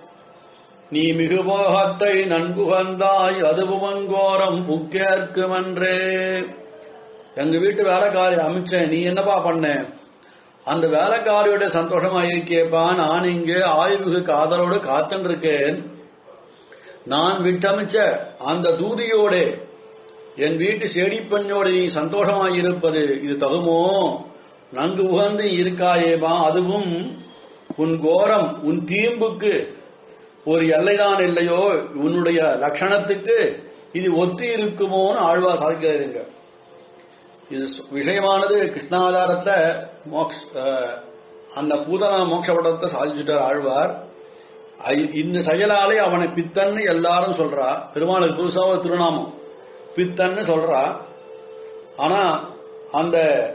நீ மிகு போகத்தை நன்குகந்தாய் அதுபுவங்கோரம் புக்கேற்குமன்றே எங்க வீட்டு வேலைக்காரி அமைச்சேன் நீ என்னப்பா பண்ண அந்த வேலைக்காரியோட சந்தோஷமா இருக்கியப்பா நான் இங்கே ஆய்வுக்கு காதலோடு காத்துன்னு இருக்கேன் நான் விட்டமைச்ச அந்த தூதியோட என் வீட்டு செடிப்பெண்ணோடு நீ சந்தோஷமா இருப்பது இது தகுமோ நன்கு உகந்து இருக்காயேபா அதுவும் உன் கோரம் உன் தீம்புக்கு ஒரு எல்லைதான் இல்லையோ உன்னுடைய லட்சணத்துக்கு இது ஒத்து இருக்குமோன்னு ஆழ்வா சாதிக்கிறாருங்க இது விஷயமானது கிருஷ்ணாதாரத்தை மோக்ஷ அந்த பூதனா மோட்ச படத்தை சாதிச்சுட்டார் ஆழ்வார் ஐ- இந்த செயலாலே அவனை பித்தன்னு எல்லாரும் சொல்றா பெருமாளுக்கு புதுசா ஒரு திருநாமம் பித்தன்னு சொல்றா ஆனா அந்த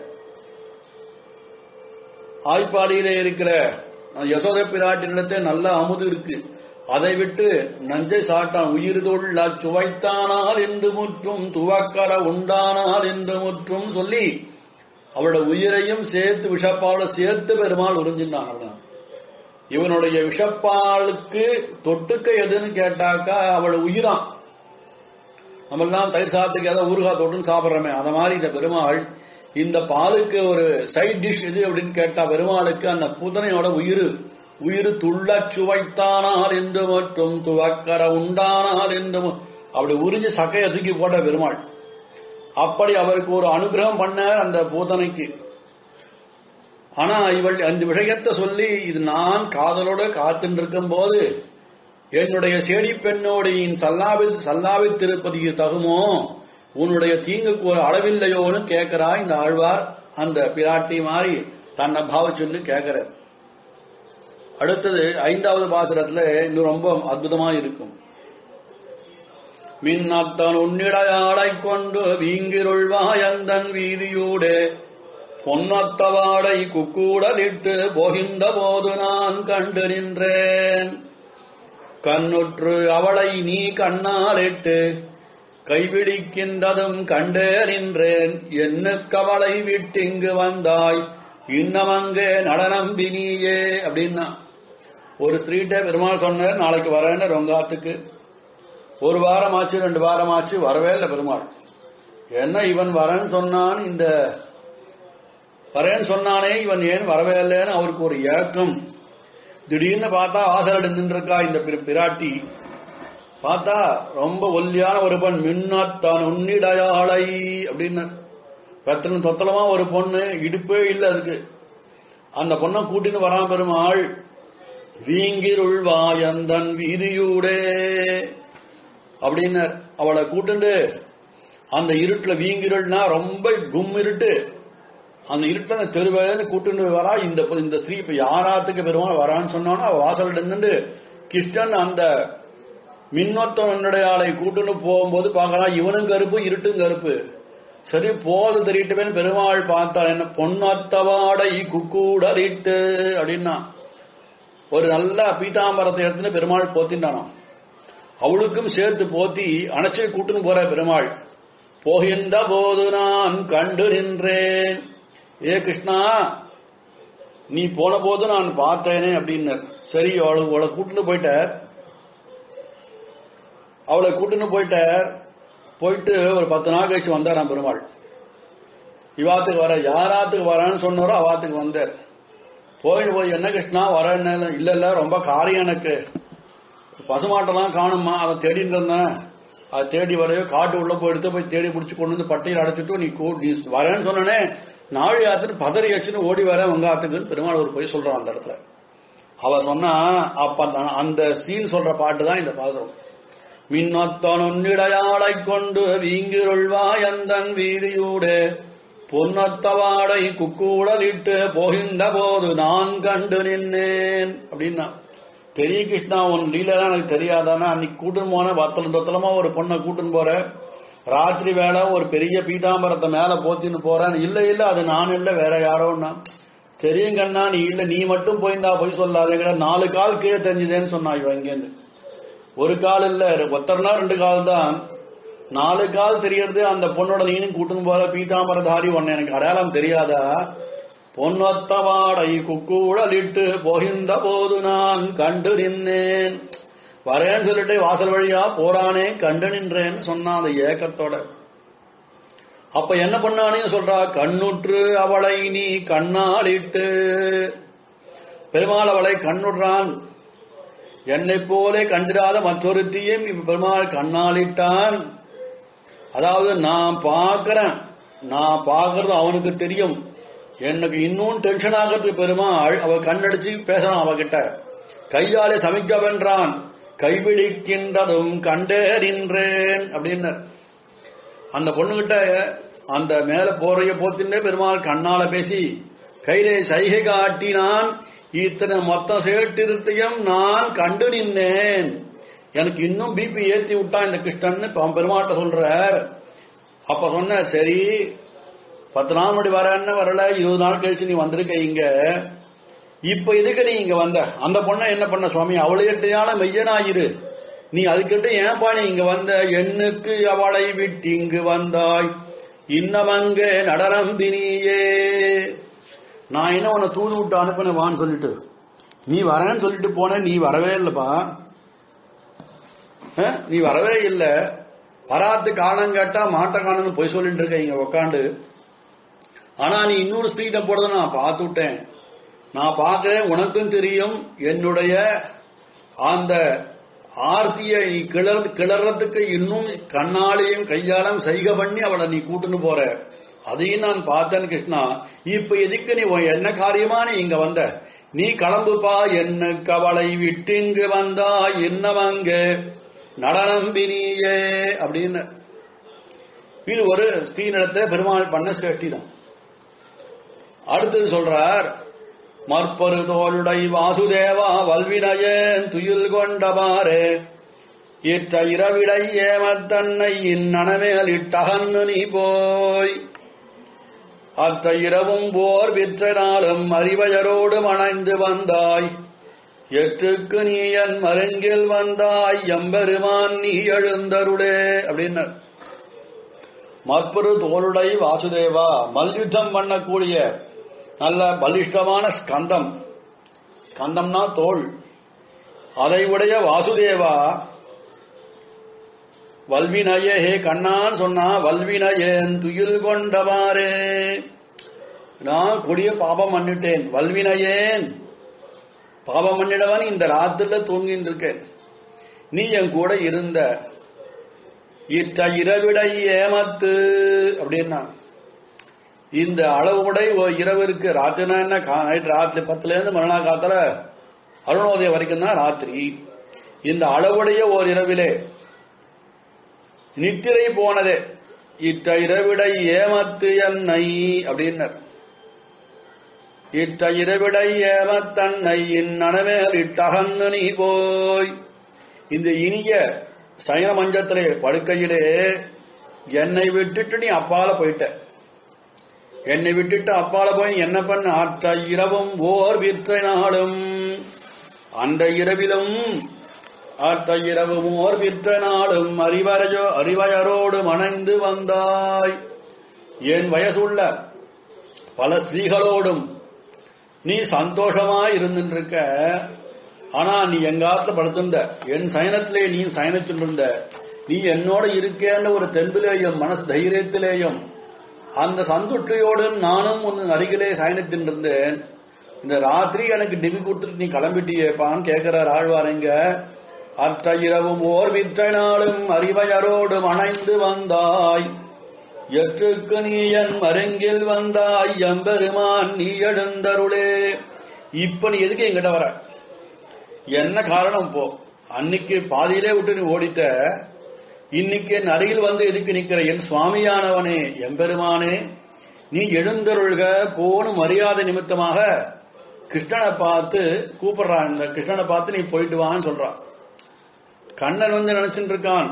ஆய்ப்பாடியிலே இருக்கிற யசோத பிராட்டினிடத்தே நல்ல அமுது இருக்கு அதை விட்டு நஞ்சை சாட்டான் உயிர்தொள்ள சுவைத்தானால் என்று முற்றும் துவக்கர உண்டானால் என்று முற்றும் சொல்லி அவளோட உயிரையும் சேர்த்து விஷப்பாவோட சேர்த்து பெருமாள் உறிஞ்சினான் அவன் இவனுடைய விஷப்பாலுக்கு தொட்டுக்க எதுன்னு கேட்டாக்கா அவள் உயிரான் நம்மெல்லாம் தயிர் சாதத்துக்கு ஏதாவது ஊறுகாய் தொட்டுன்னு சாப்பிட்றோமே அத மாதிரி இந்த பெருமாள் இந்த பாலுக்கு ஒரு சைட் டிஷ் எது அப்படின்னு கேட்டா பெருமாளுக்கு அந்த பூதனையோட உயிர் உயிர் துள்ளச் சுவைத்தானால் என்று மட்டும் துவக்கர உண்டானால் என்று மு- அப்படி உறிஞ்சு சக்கையை தூக்கி போட்ட பெருமாள் அப்படி அவருக்கு ஒரு அனுகிரகம் பண்ணார் அந்த பூதனைக்கு ஆனா இவள் அந்த விஷயத்தை சொல்லி இது நான் காதலோட காத்துட்டு இருக்கும் போது என்னுடைய சேடி பெண்ணோடையின் சல்லாவி சல்லாவித்திருப்பது தகுமோ உன்னுடைய தீங்குக்கு ஒரு அளவில்லையோன்னு கேட்கிறா இந்த ஆழ்வார் அந்த பிராட்டி மாதிரி தன்னை பாவச்சுன்னு கேட்கிற அடுத்தது ஐந்தாவது பாசுரத்துல இன்னும் ரொம்ப அற்புதமா இருக்கும் மின்னத்தன் உன்னிடையாளைக் கொண்டு வீங்கிருள்வாயந்தன் வீதியூடே பொன்னத்தவாடை குக்கூடலிட்டு போகின்ற போது நான் கண்டு நின்றேன் கண்ணுற்று அவளை நீ கண்ணாலிட்டு கைபிடிக்கின்றதும் கண்டே நின்றேன் என்ன கவலை விட்டிங்கு வந்தாய் இன்னமங்கே நடனம்பி நீயே அப்படின்னா ஒரு ஸ்திரீட்ட பெருமாள் சொன்னார் நாளைக்கு வரேன்னு ரொங்காத்துக்கு ஒரு வாரம் ஆச்சு ரெண்டு வாரம் ஆச்சு வரவே இல்லை பெருமாள் என்ன இவன் வரேன்னு சொன்னான் இந்த வரேன்னு சொன்னானே இவன் ஏன் வரவே இல்லைன்னு அவருக்கு ஒரு ஏக்கம் திடீர்னு பார்த்தா ஆசரடு நின்றுருக்கா இந்த பிர- பிராட்டி பார்த்தா ரொம்ப ஒல்லியான ஒரு பெண் மின்னத்தான் உன்னிடையாளை அப்படின்னு ரத்தனம் தொத்தலமா ஒரு பொண்ணு இடுப்பே இல்லை அதுக்கு அந்த பொண்ணை கூட்டின்னு வராம பெருமாள் வீங்கிருள் வாயந்தன் வீதியூடே அப்படின்னார் அவளை கூட்டுண்டு அந்த இருட்டுல வீங்கிருள்னா ரொம்ப கும் இருட்டு அந்த இருட்டுல அந்த தெருவேன்னு கூட்டுண்டு வரா இந்த இந்த ஸ்திரீ இப்ப யாராத்துக்கு பெருமாள் வரான்னு சொன்னானோ அவ வாசல் நின்று கிருஷ்ணன் அந்த மின்னொத்தனுடைய ஆளை கூட்டுன்னு போகும்போது பார்க்கறான் இவனும் கருப்பு இருட்டும் கருப்பு சரி போது தெரியட்டுமே பெருமாள் பார்த்தா என்ன பொன்னத்தவாடை குக்கூடலிட்டு அப்படின்னா ஒரு நல்ல பீதாம்பரத்தை எடுத்துன்னு பெருமாள் போத்தின்றானாம் அவளுக்கும் சேர்த்து போத்தி அணைச்சு கூட்டுன்னு போற பெருமாள் போகின்ற போது நான் கண்டு நின்றேன் ஏ கிருஷ்ணா நீ போன போது நான் பார்த்தேனே அப்படின்னார் சரி அவளை அவளை கூட்டுன்னு போயிட்டார் அவளை கூட்டுன்னு போயிட்டார் போயிட்டு ஒரு பத்து நாள் கழிச்சு வந்தாராம் பெருமாள் இவாத்துக்கு வர யாராத்துக்கு வரான்னு சொன்னாரோ அவாத்துக்கு வந்தார் போயிட்டு போய் என்ன கிருஷ்ணா வரேன்னு இல்ல இல்ல ரொம்ப காரியம் எனக்கு பசுமாட்டெல்லாம் காணுமா அதை தேடிட்டு இருந்தேன் அதை தேடி வரவே காட்டு உள்ள போயிடுத்து போய் தேடி பிடிச்சி கொண்டு வந்து பட்டையில் அடைச்சிட்டு நீ கூ- நீ வரேன்னு சொன்னனே நாழி ஆத்துட்டு பதறி ஆச்சுன்னு ஓடி வரேன் உங்க ஆத்துக்குன்னு பெருமாள் ஒரு போய் சொல்றான் அந்த இடத்துல அவ சொன்னா அப்ப அந்த- அந்த சீன் சொல்ற பாட்டு தான் இந்த பாசுரம் மின்னொத்தனுன்னிடையாளை கொண்டு வீங்கிருள்வாயந்தன் வீதியூடே பொன்னத்தவாடை குக்கூடலிட்டு போகின்ற போது நான் கண்டு நின்னேன் அப்படின்னா பெரிய கிருஷ்ணா உன் லீலாம் எனக்கு தெரியாதானா அன்னைக்கு கூட்டுன்னு போன வத்தலம் தொத்தலமா ஒரு பொண்ணை கூட்டுன்னு போற ராத்திரி வேலை ஒரு பெரிய பீதாம்பரத்தை மேல போத்தின்னு போறேன் இல்ல இல்ல அது நான் இல்ல வேற யாரோன்னா தெரியும் கண்ணா நீ இல்ல நீ மட்டும் போயிருந்தா போய் சொல்லாதேங்கிற நாலு கால் கீழே தெரிஞ்சுதேன்னு சொன்னா இவன் இங்கேருந்து ஒரு கால் இல்ல ஒத்தர்னா ரெண்டு கால் தான் நாலு கால் தெரியறது அந்த பொண்ணோட நீனும் கூட்டுன்னு போற பீதாம்பரதாரி ஒன்னு எனக்கு அடையாளம் தெரியாதா பொன்னொத்தவாடை குக்கூடலிட்டு போகின்ற போது நான் கண்டு நின்றேன் வரேன்னு சொல்லிட்டு வாசல் வழியா போறானே கண்டு நின்றேன்னு சொன்னான் அந்த ஏக்கத்தோட அப்ப என்ன பண்ணானே சொல்றா கண்ணுற்று அவளை நீ கண்ணாலிட்டு பெருமாள் அவளை கண்ணுற்றான் என்னை போலே கண்டிராத மற்றொருத்தையும் இப்ப பெருமாள் கண்ணாலிட்டான் அதாவது நான் பார்க்கிறேன் நான் பார்க்கறது அவனுக்கு தெரியும் எனக்கு இன்னும் டென்ஷன் ஆகிறது பெருமாள் அவ கண்ணடிச்சு பேசணும் அவகிட்ட கையாலே சமைக்க வென்றான் கைவிழிக்கின்றதும் கண்டேறின்றேன் அப்படின்னு அந்த பொண்ணுகிட்ட அந்த மேல போறைய போத்தின்றே பெருமாள் கண்ணால பேசி கையிலே சைகை காட்டினான் இத்தனை மொத்த சேட்டிருத்தையும் நான் கண்டு நின்னேன் எனக்கு இன்னும் பிபி ஏத்தி விட்டான் இந்த கிருஷ்ணன் இப்ப அவன் பெருமாட்ட சொல்றார் அப்ப சொன்ன சரி பத்து நாள் முன்னாடி வரேன்னு வரல இருபது நாள் கழிச்சு நீ வந்திருக்க இங்க இப்ப எதுக்கு நீ இங்க வந்த அந்த பொண்ணை என்ன பண்ண சுவாமி அவளையிட்டால மெய்யனாயிரு நீ அதுக்கிட்ட ஏன்பா நீ இங்க வந்த எண்ணுக்கு அவளை விட்டு இங்கு வந்தாய் இன்னமங்க நடனம்பினியே நான் என்ன உன்னை தூது விட்டு அனுப்பினேன் வான்னு சொல்லிட்டு நீ வரேன்னு சொல்லிட்டு போன நீ வரவே இல்லப்பா அஹ், நீ வரவே இல்லை வராத்து காரணம் கேட்டா மாட்ட காரணம்னு போய் சொல்லிட்டு இருக்க இங்க உக்காண்டு ஆனா நீ இன்னொரு ஸ்திரீட்ட போறத நான் பார்த்து விட்டேன் நான் பார்க்கிறேன் உனக்கும் தெரியும் என்னுடைய அந்த ஆர்த்தியை நீ கிளர் கிளறதுக்கு இன்னும் கண்ணாலையும் கையாலும் சைகை பண்ணி அவளை நீ கூட்டுன்னு போற அதையும் நான் பார்த்தேன் கிருஷ்ணா இப்ப எதுக்கு நீ உன் என்ன காரியமா நீ இங்க வந்த நீ கிளம்புப்பா என்ன கவலை விட்டு இங்கு வந்தா என்னவங்க நடனம்பினியே அப்படின்னு இது ஒரு ஸ்ரீனிடத்துல பெருமாள் பண்ண சேஷ்டி தான் அடுத்தது சொல்றார் மற்பரு தோளுடை வாசுதேவா வல்வினயேன் துயில் கொண்டபாரே இற்ற இரவிடை ஏமத்தன்னை இந்நனமேல் இட்டகன்னு நீ போய் அத்த இரவும் போர் விற்ற நாளும் அறிவயரோடு மணைந்து வந்தாய் எட்டுக்கு நீ என் மருங்கில் வந்தாய் எம்பெருமான் நீ எழுந்தருளே அப்படின்னு மற்பரு தோளுடை வாசுதேவா மல்யுத்தம் பண்ணக்கூடிய நல்ல பலிஷ்டமான ஸ்கந்தம் ஸ்கந்தம்னா தோல் அதை உடைய வாசுதேவா வல்வினயே ஹே கண்ணான்னு சொன்னா வல்வினயேன் துயில் கொண்டவாரே நான் கொடிய பாபம் பண்ணிட்டேன் வல்வினயேன் பாபம் பண்ணிடவன் இந்த ராத்திரில தூங்கிட்டு இருக்கேன் நீ என் கூட இருந்த இட்ட இரவிடை ஏமத்து அப்படின்னா இந்த அளவுடை ஒரு இரவு இருக்கு ராத்திரினா என்ன கா- நைட் ராத்திரி பத்துல இருந்து மறுநாள் காத்தால அருணோதயம் வரைக்கும் தான் ராத்திரி இந்த அளவுடைய ஓர் இரவிலே நித்திரை போனதே இட்ட இரவிடை ஏமத்து என்னை அப்படின்னர் இட்ட இரவிடை ஏமத்தன்னை இந்நனமேல் இட்டகன்னு நீ போய் இந்த இனிய சயன மஞ்சத்திலே படுக்கையிலே என்னை விட்டுட்டு நீ அப்பால போயிட்ட என்னை விட்டுட்டு அப்பால போய் என்ன பண்ண ஆற்ற இரவும் ஓர் விற்றை நாளும் அந்த இரவிலும் ஆற்ற இரவும் ஓர் விற்ற நாளும் அறிவரையோ அறிவயரோடு மணந்து வந்தாய் என் வயசுள்ள பல ஸ்திரீகளோடும் நீ சந்தோஷமா இருந்துருக்க ஆனா நீ எங்காத்துல படுத்திருந்த என் சயனத்திலே நீ சயனிச்சுருந்த நீ என்னோட இருக்கேன்னு ஒரு தெம்பிலேயும் மனசு தைரியத்திலேயும் அந்த சந்துட்டையோடு நானும் உன் அருகிலே சயனித்திருந்தேன் இந்த ராத்திரி எனக்கு டிவி கொடுத்துட்டு நீ கிளம்பிட்டியேப்பான்னு கேட்கிறார் ஆழ்வாருங்க அற்ற இரவும் ஓர் விற்ற நாளும் அறிவையரோடு அணைந்து வந்தாய் எற்றுக்கு நீ என் மருங்கில் வந்தாய் எம்பெருமான் நீ எழுந்தருளே இப்ப நீ எதுக்கு எங்கிட்ட வர என்ன காரணம் இப்போ அன்னைக்கு பாதியிலே விட்டு நீ ஓடிட்ட இன்னைக்கு என் அருகில் வந்து எதுக்கு நிக்கிற என் சுவாமியானவனே எம்பெருமானே நீ எழுந்தருள்க போன மரியாதை நிமித்தமாக கிருஷ்ணனை பார்த்து கூப்பிடுறான் இந்த கிருஷ்ணனை பார்த்து நீ போயிட்டு வான்னு சொல்றான் கண்ணன் வந்து நினைச்சுட்டு இருக்கான்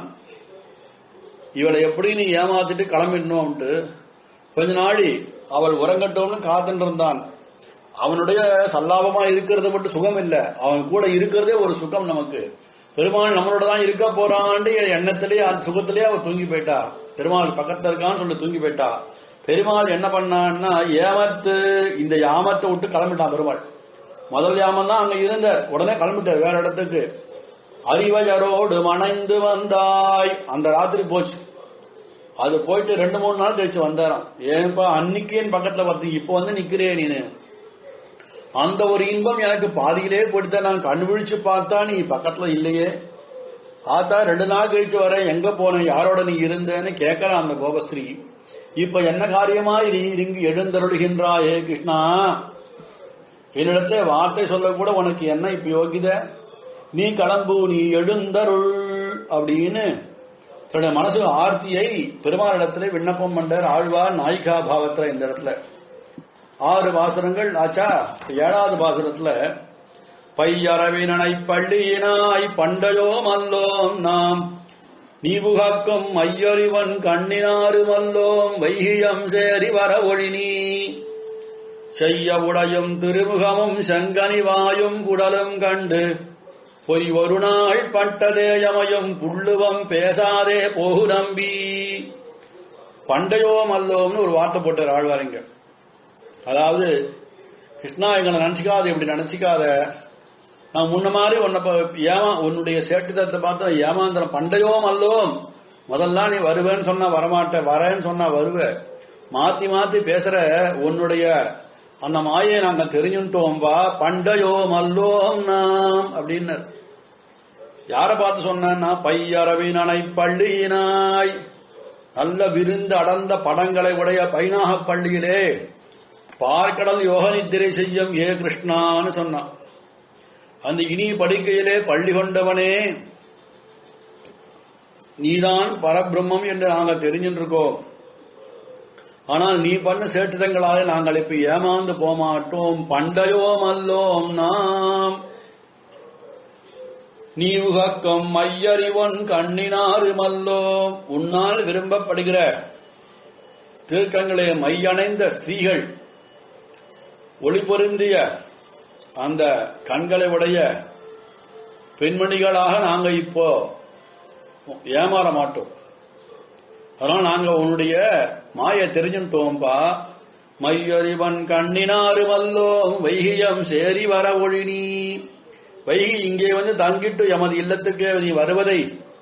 இவளை எப்படி நீ ஏமாத்திட்டு கிளம்பிடணும்ட்டு கொஞ்ச நாளி அவள் உறங்கட்டோம்னு காத்துட்டு இருந்தான் அவனுடைய சல்லாபமா இருக்கிறது மட்டும் சுகம் இல்ல அவன் கூட இருக்கிறதே ஒரு சுகம் நமக்கு பெருமாள் நம்மளோட தான் இருக்க போறான்னு எண்ணத்திலேயே அந்த சுகத்திலேயே அவ தூங்கி போயிட்டா பெருமாள் பக்கத்துல இருக்கான்னு சொல்லி தூங்கி போயிட்டா பெருமாள் என்ன பண்ணான்னா ஏமத்து இந்த யாமத்தை விட்டு கிளம்பிட்டான் பெருமாள் முதல் யாமம் தான் அங்க இருந்த உடனே கிளம்பிட்டார் வேற இடத்துக்கு அறிவஜரோடு மணைந்து வந்தாய் அந்த ராத்திரி போச்சு அது போயிட்டு ரெண்டு மூணு நாள் கழிச்சு வந்தாராம் ஏன்பா அன்னைக்கு என் பக்கத்துல பார்த்து இப்போ வந்து நிக்கிறே நீனு அந்த ஒரு இன்பம் எனக்கு பாதியிலே போயிட்டு நான் கண் விழிச்சு பார்த்தா நீ பக்கத்துல இல்லையே ஆத்தா ரெண்டு நாள் கழிச்சு வர எங்க போன யாரோட நீ இருந்தேன்னு கேட்கறான் அந்த கோபஸ்ரீ இப்ப என்ன காரியமா நீ இங்கு எழுந்தருளுகின்றாயே கிருஷ்ணா என்னிடத்துல வார்த்தை சொல்ல கூட உனக்கு என்ன இப்ப யோகித நீ கிளம்பு நீ எழுந்தருள் அப்படின்னு தன்னுடைய மனசு ஆர்த்தியை பெருமாளிடத்துல விண்ணப்பம் பண்றார் ஆழ்வார் நாயிகா பாவத்துல இந்த இடத்துல ஆறு பாசுரங்கள் ஆச்சா ஏழாவது பாசுரத்துல பையரவினனை பள்ளியினாய் பண்டையோம் அல்லோம் நாம் நீவுகாக்கும் ஐயறிவன் கண்ணினாறு மல்லோம் வைகியம் சேரி வர ஒழினி செய்ய உடையும் திருமுகமும் செங்கனிவாயும் குடலும் கண்டு பொய் ஒரு நாள் பட்டதேயமயம் புள்ளுவம் பேசாதே போகு நம்பி பண்டையோ மல்லோம்னு ஒரு வார்த்தை போட்டார் ஆழ்வாரிங்க அதாவது கிருஷ்ணா எங்களை நினைச்சிக்காத இப்படி நினைச்சிக்காத நான் முன்ன மாதிரி உன்னை ப- ஏமா உன்னுடைய சேட்டுத்தத்தை பார்த்து ஏமாந்திரம் பண்டையோ மல்லோம் முதல்ல நீ வருவேன்னு சொன்னா வரமாட்ட வரேன்னு சொன்னா வருவ மாத்தி மாத்தி பேசுற உன்னுடைய அந்த மாயை நாங்க தெரிஞ்சுட்டோம்பா பண்டையோ மல்லோம் நாம் அப்படின்னர் யார பார்த்து சொன்னா பையரவினனை பள்ளியினாய் நல்ல விருந்து அடர்ந்த படங்களை உடைய பைனாக பள்ளியிலே பார்க்கடல் யோக நித்திரை செய்யும் ஏ கிருஷ்ணான்னு சொன்னான் அந்த இனி படுக்கையிலே பள்ளி கொண்டவனே நீதான் பரபிரம்மம் என்று நாங்கள் தெரிஞ்சுட்டு இருக்கோம் ஆனால் நீ பண்ண சேட்டுதங்களாக நாங்கள் இப்ப ஏமாந்து போமாட்டோம் பண்டையோம் அல்லோம் நாம் நீ உகக்கம் மையறிவன் கண்ணினாறு மல்லோம் உன்னால் விரும்பப்படுகிற திருக்கங்களே மையணைந்த ஸ்திரீகள் ஒளி பொருந்திய அந்த கண்களை உடைய பெண்மணிகளாக நாங்க இப்போ ஏமாற மாட்டோம் அதனால நாங்க உன்னுடைய மாய தெரிஞ்சுட்டோம்பா மையறிவன் கண்ணினாறு மல்லோம் வைகியம் சேரி வர ஒழினி வைகி இங்கே வந்து தங்கிட்டு எமது இல்லத்துக்கு நீ வருவதை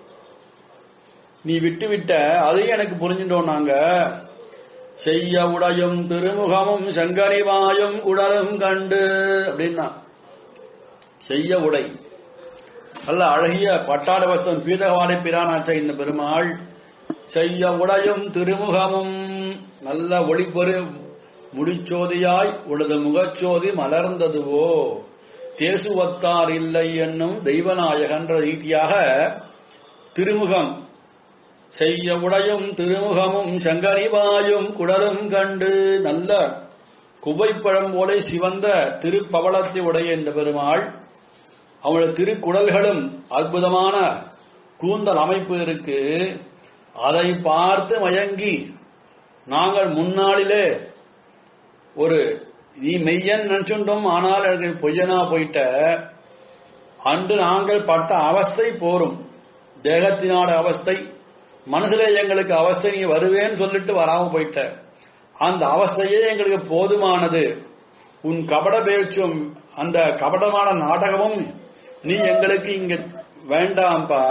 நீ விட்டு விட்ட அதையும் எனக்கு புரிஞ்சுட்டோம் நாங்க செய்ய உடையும் திருமுகமும் செங்கனிவாயும் உடலும் கண்டு அப்படின்னா செய்ய உடை நல்ல அழகிய பட்டாட வஸ்தம் பீதவாடை பிரானாச்ச இந்த பெருமாள் செய்ய உடையும் திருமுகமும் நல்ல ஒளிப்பொரு முடிச்சோதியாய் உனது முகச்சோதி மலர்ந்ததுவோ தேசுவத்தார் இல்லை என்னும் தெய்வநாயகன்ற ரீதியாக திருமுகம் செய்ய உடையும் திருமுகமும் சங்கரிவாயும் குடலும் கண்டு நல்ல குவைப்பழம் போல சிவந்த திருப்பவளத்தை உடைய இந்த பெருமாள் அவனுடைய திருக்குடல்களும் அற்புதமான கூந்தல் அமைப்பு இருக்கு அதை பார்த்து மயங்கி நாங்கள் முன்னாளிலே ஒரு நீ மெய்யன் நினைச்சுட்டோம் ஆனால் எனக்கு பொய்யனா போயிட்ட அன்று நாங்கள் பட்ட அவஸ்தை போரும் தேகத்தினோட அவஸ்தை மனசுல எங்களுக்கு அவஸ்தை நீ வருவேன்னு சொல்லிட்டு வராம போயிட்ட அந்த அவஸ்தையே எங்களுக்கு போதுமானது உன் கபட பேச்சும் அந்த கபடமான நாடகமும் நீ எங்களுக்கு இங்க வேண்டாம்பா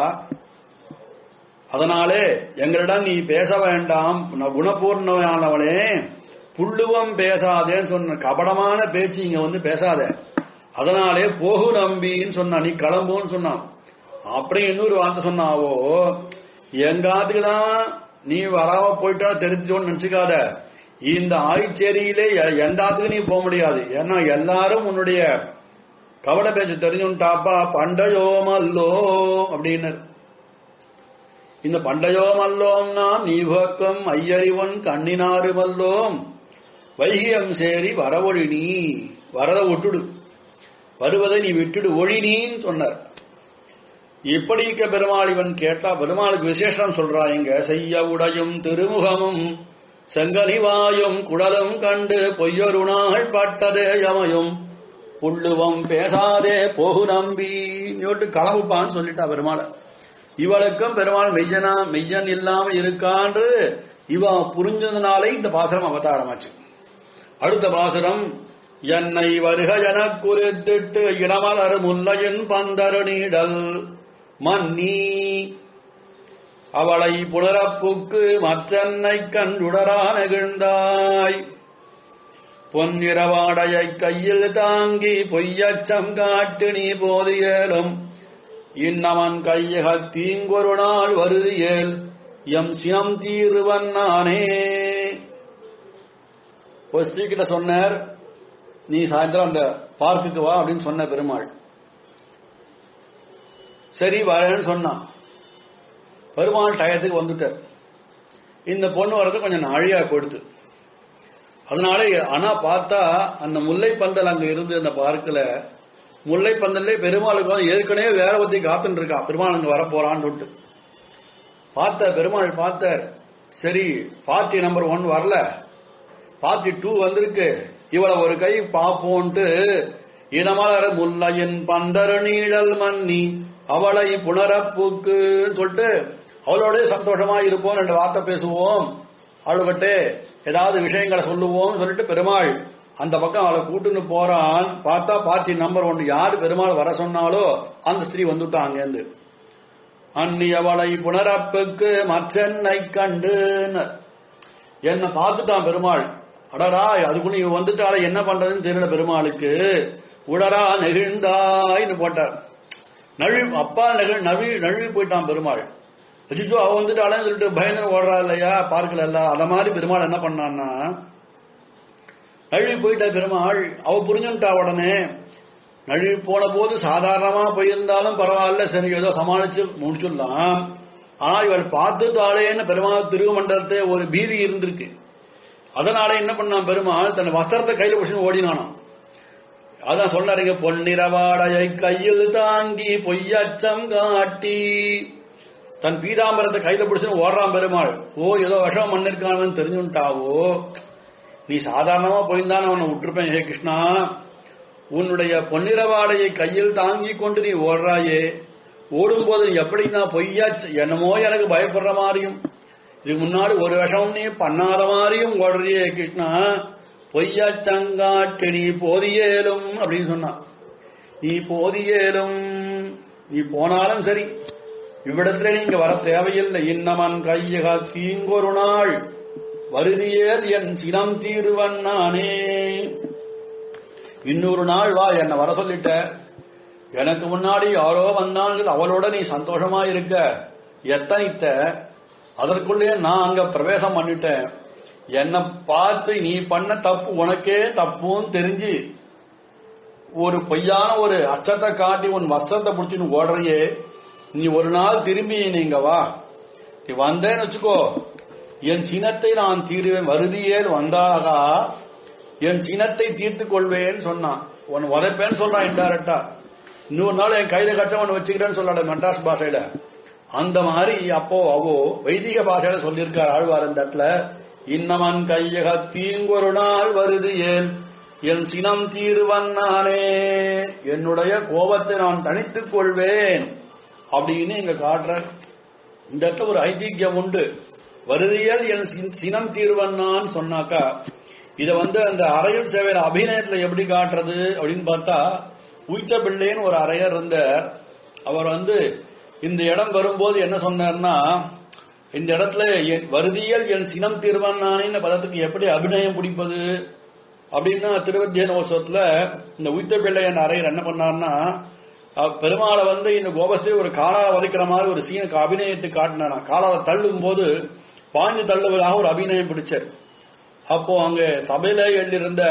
அதனாலே எங்களிடம் நீ பேச வேண்டாம் நான் குணபூர்ணமானவனே புள்ளுவம் பேசாதேன்னு சொன்ன கபடமான பேச்சு இங்க வந்து பேசாத அதனாலே போகு நம்பின்னு சொன்னான் நீ கிளம்புன்னு சொன்னான் அப்படி இன்னொரு வார்த்தை சொன்னாவோ எங்காத்துக்கு தான் நீ வராம போயிட்டா தெரிஞ்சோன்னு நினைச்சுக்காத இந்த ஆய்ச்சேரியிலே எ- எந்தாத்துக்கு நீ போக முடியாது ஏன்னா எல்லாரும் உன்னுடைய கவட பேச்சு தெரிஞ்சுட்டாப்பா பண்டையோமல்லோ அப்படின்னு இந்த பண்டையோமல்லோம் நாம் நீபக்கம் ஐயறிவன் கண்ணினாறு மல்லோம் வைகியம் சேரி வரவொழி நீ வரத விட்டுடு வருவதை நீ விட்டுடு ஒழினீன்னு சொன்னார் இப்படி இருக்க பெருமாள் இவன் கேட்டா பெருமாளுக்கு விசேஷம் சொல்றா இங்க செய்ய உடையும் திருமுகமும் செங்கனிவாயும் குடலும் கண்டு பொய்யொரு நாள் பட்டதே யமயும் புள்ளுவம் பேசாதே போகு நம்பி யோட்டு களவுப்பான்னு சொல்லிட்டா பெருமாளை இவளுக்கும் பெருமாள் மெய்யனா மெய்யன் இல்லாம இருக்கான்று இவ புரிஞ்சதுனாலே இந்த பாசுரம் அவதாரமாச்சு அடுத்த பாசுரம் என்னை வருக எனக் குறித்திட்டு இளமலர் முல்லையின் பந்தரு நீடல் மன்னி அவளை புனரப்புக்கு மற்றன்னை கண்டுடரா நெகிழ்ந்தாய் பொன்னிறவாடையை கையில் தாங்கி பொய்யச்சம் காட்டு நீ போதியலும் இன்னமன் கையக தீங்கொரு நாள் வருதியேல் எம் சினம் தீருவன் நானே ஒரு ஸ்திரீகிட்ட சொன்னார் நீ சாயந்தரம் அந்த பார்க்குக்கு வா அப்படின்னு சொன்ன பெருமாள் சரி வரேன்னு சொன்னான் பெருமாள் டயத்துக்கு வந்துட்டார் இந்த பொண்ணு வர்றது கொஞ்சம் நாழியா போயிடுது அதனால ஆனா பார்த்தா அந்த முல்லைப்பந்தல் அங்க இருந்து அந்த பார்க்கல முல்லைப்பந்தல்லே பெருமாளுக்கு வந்து ஏற்கனவே வேற ஒருத்தி காத்துட்டு இருக்கா பெருமாள் அங்க வரப்போறான்னு சொல்லிட்டு பார்த்த பெருமாள் பார்த்தார் சரி பார்ட்டி நம்பர் ஒன் வரல பார்ட்டி டூ வந்திருக்கு இவளை ஒரு கை பார்ப்போன்ட்டு இனமலர் முல்லையின் பந்தரு நீழல் மன்னி அவளை புனரப்புக்கு சொல்லிட்டு அவளோட சந்தோஷமா இருப்போம் ரெண்டு வார்த்தை பேசுவோம் அவளுக்கிட்ட ஏதாவது விஷயங்களை சொல்லுவோம் சொல்லிட்டு பெருமாள் அந்த பக்கம் அவளை கூட்டுன்னு போறான் பார்த்தா பார்ட்டி நம்பர் ஒன் யாரு பெருமாள் வர சொன்னாலோ அந்த ஸ்திரீ வந்துட்டான் அங்கேருந்து அந்நியவளை புனரப்புக்கு மற்றென்னை கண்டு என்ன பார்த்துட்டான் பெருமாள் அடடா அதுக்குள்ள இவன் வந்துட்டால என்ன பண்றதுன்னு தெரியல பெருமாளுக்கு உடரா நெகிழ்ந்தாய்னு போட்டார் நழுவி அப்பா நெகிழ் நழுவி நழுவி போயிட்டான் பெருமாள் அச்சிச்சோ அவ வந்துட்டாளேன்னு சொல்லிட்டு பயந்து ஓடுறா இல்லையா பார்க்கல இல்ல அத மாதிரி பெருமாள் என்ன பண்ணான்னா நழுவி போயிட்டா பெருமாள் அவ புரிஞ்சுட்டா உடனே நழுவி போன போது சாதாரணமா போயிருந்தாலும் பரவாயில்ல சரி ஏதோ சமாளிச்சு முடிச்சிடலாம் ஆனா இவள் பார்த்துட்டாளேன்னு பெருமாள் திருமண்டலத்தை ஒரு பீதி இருந்திருக்கு அதனால என்ன பண்ணான் பெருமாள் தன் வஸ்திரத்தை கையில பிடிச்சு ஓடினானாம் அதான் சொன்னாருங்க பொன்னிறவாடையை கையில் தாங்கி பொய்யச்சம் காட்டி தன் பீதாம்பரத்தை கையில பிடிச்சு ஓடுறான் பெருமாள் ஓ ஏதோ விஷம் மண்ணிருக்கானு தெரிஞ்சுட்டாவோ நீ சாதாரணமா போயிருந்தான் அவனை விட்டுருப்பேன் ஹே கிருஷ்ணா உன்னுடைய பொன்னிறவாடையை கையில் தாங்கி கொண்டு நீ ஓடுறாயே ஓடும்போது நீ எப்படி நான் பொய்யா என்னமோ எனக்கு பயப்படுற மாதிரியும் இதுக்கு முன்னாடி ஒரு விஷம் நீ பண்ணாத மாதிரியும் ஓடுறியே கிருஷ்ணா பொய்யா சங்காட்டு நீ போதியேலும் அப்படின்னு சொன்னான் நீ போதியேலும் நீ போனாலும் சரி இவ்விடத்துல நீங்க வர தேவையில்லை இன்னமன் கையக தீங்கொரு நாள் வருதியேல் என் சினம் தீர்வன் நானே இன்னொரு நாள் வா என்ன வர சொல்லிட்ட எனக்கு முன்னாடி யாரோ வந்தாங்க அவளோட நீ சந்தோஷமா இருக்க எத்தனைத்த அதற்குள்ளே நான் அங்க பிரவேசம் பண்ணிட்டேன் என்ன பார்த்து நீ பண்ண தப்பு உனக்கே தப்புன்னு தெரிஞ்சு ஒரு பொய்யான ஒரு அச்சத்தை காட்டி உன் வஸ்திரத்தை பிடிச்சின்னு ஓடுறையே நீ ஒரு நாள் திரும்பி நீங்க வா நீ வந்தேன்னு வச்சுக்கோ என் சினத்தை நான் தீருவேன் வருதியேல் வந்தாகா என் சினத்தை தீர்த்துக் கொள்வேன்னு சொன்னான் உன் உதைப்பேன்னு சொல்றான் இன்டைரக்டா இன்னொரு நாள் என் கையில கட்ட ஒன்று வச்சுக்கிறேன்னு சொல்லாட மெட்ராஸ் பாஷையில அந்த மாதிரி அப்போ அவோ வைதிக பாஷையில சொல்லியிருக்கார் ஆழ்வார் இந்த இடத்துல இன்னமன் கையக தீங்கொரு நாள் வருது ஏன் என் சினம் தீர்வன் நானே என்னுடைய கோபத்தை நான் தனித்துக் கொள்வேன் அப்படின்னு இங்க காட்டுற இந்த இடத்துல ஒரு ஐதீக்கியம் உண்டு வருதியல் என் சின்- சினம் தீர்வன்னான்னு சொன்னாக்கா இத வந்து அந்த அரையல் சேவையில அபிநயத்துல எப்படி காட்டுறது அப்படின்னு பார்த்தா உய்த்த பிள்ளைன்னு ஒரு அரையர் இருந்தார் அவர் வந்து இந்த இடம் வரும்போது என்ன சொன்னார்னா இந்த இடத்துல என் வருதியல் என் சினம் தீர்வன்னானின்னு பதத்துக்கு எப்படி அபிநயம் பிடிப்பது அப்படின்னா திருவத்தியனோசத்துல இந்த உய்த்த பிள்ளை என்ற அரையர் என்ன பண்ணார்னா அஹ், பெருமாளை வந்து இந்த கோபஸ்தே ஒரு காலால வதைக்கிற மாதிரி ஒரு சீனுக்கு அபிநயத்தை காட்டினாராம் காலால தள்ளும் போது பாஞ்சு தள்ளுவதாக ஒரு அபிநயம் பிடிச்சார் அப்போ அங்க சபையில எழுந்திருந்த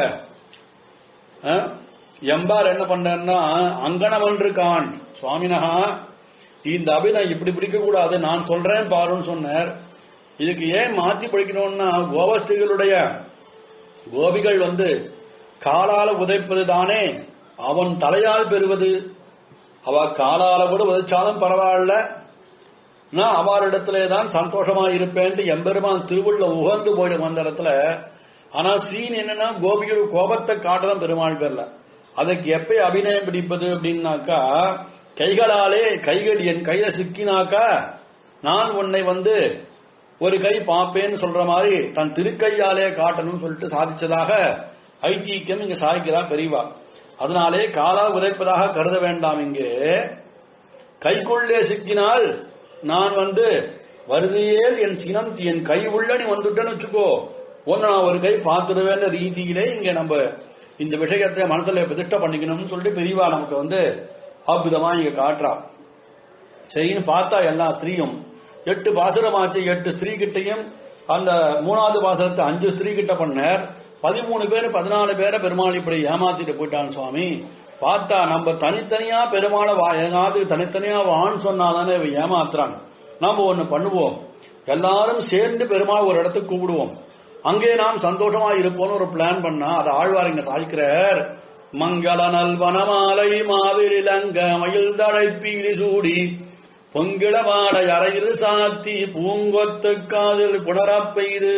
அஹ், எம்பார் என்ன பண்ணார்னா அங்கனவன் இருக்கான் சுவாமினகா இந்த அபிநயம் இப்படி பிடிக்க கூடாது நான் சொல்றேன் பாருன்னு சொன்னார் இதுக்கு ஏன் மாத்தி படிக்கணும்னா கோபஸ்திகளுடைய கோபிகள் வந்து காலால உதைப்பது தானே அவன் தலையால் பெறுவது அவ காலால கூட உதைச்சாலும் பரவாயில்ல நான் அவரிடத்திலே தான் சந்தோஷமா இருப்பேன்ட்டு எம்பெருமான் திருவுள்ள உகந்து போயிடும் அந்த இடத்துல ஆனா சீன் என்னன்னா கோபிகள் கோபத்தை காட்டதான் பெருமாள் பேர்ல அதுக்கு எப்ப அபிநயம் பிடிப்பது அப்படின்னாக்கா கைகளாலே கைகள் என் கையில சிக்கினாக்கா நான் உன்னை வந்து ஒரு கை பார்ப்பேன்னு சொல்ற மாதிரி தன் திருக்கையாலே காட்டணும்னு சொல்லிட்டு சாதிச்சதாக ஐதீக்கியம் இங்க சாதிக்கிறார் பெரியவா அதனாலே காலா உதைப்பதாக கருத வேண்டாம் இங்கே கைக்குள்ளே சிக்கினால் நான் வந்து வருதியேல் என் சினம் என் கை உள்ள நீ வந்துட்டேன்னு வச்சுக்கோ ஒன்னு நான் ஒரு கை பார்த்துடுவேன்ற ரீதியிலே இங்க நம்ம இந்த விஷயத்தை மனசுல பிரதிஷ்ட பண்ணிக்கணும்னு சொல்லிட்டு பெரியவா நமக்கு வந்து அற்புதமா இங்க காட்டுறா சரின்னு பார்த்தா எல்லா ஸ்திரீயும் எட்டு பாசுரமாச்சு எட்டு ஸ்திரீ கிட்டையும் அந்த மூணாவது பாசுரத்தை அஞ்சு ஸ்திரீ கிட்ட பண்ணார் பதிமூணு பேர் பதினாலு பேரை பெருமாள் இப்படி ஏமாத்திட்டு போயிட்டான் சுவாமி பார்த்தா நம்ம தனித்தனியா பெருமாளை வா ஏதாவது தனித்தனியா வான்னு சொன்னாதானே இவன் ஏமாத்துறாங்க நாம ஒண்ணு பண்ணுவோம் எல்லாரும் சேர்ந்து பெருமாள் ஒரு இடத்துக்கு கூப்பிடுவோம் அங்கே நாம் சந்தோஷமா இருப்போம்னு ஒரு பிளான் பண்ணா அதை ஆழ்வார் இங்க சாதிக்கிறார் மங்கள நல்வனமாலை மாவிலங்க மயில் தடை பீலி சூடி பொங்கிடமாடை அறையில் சாத்தி பூங்கொத்து காதில் குடரப் பெய்து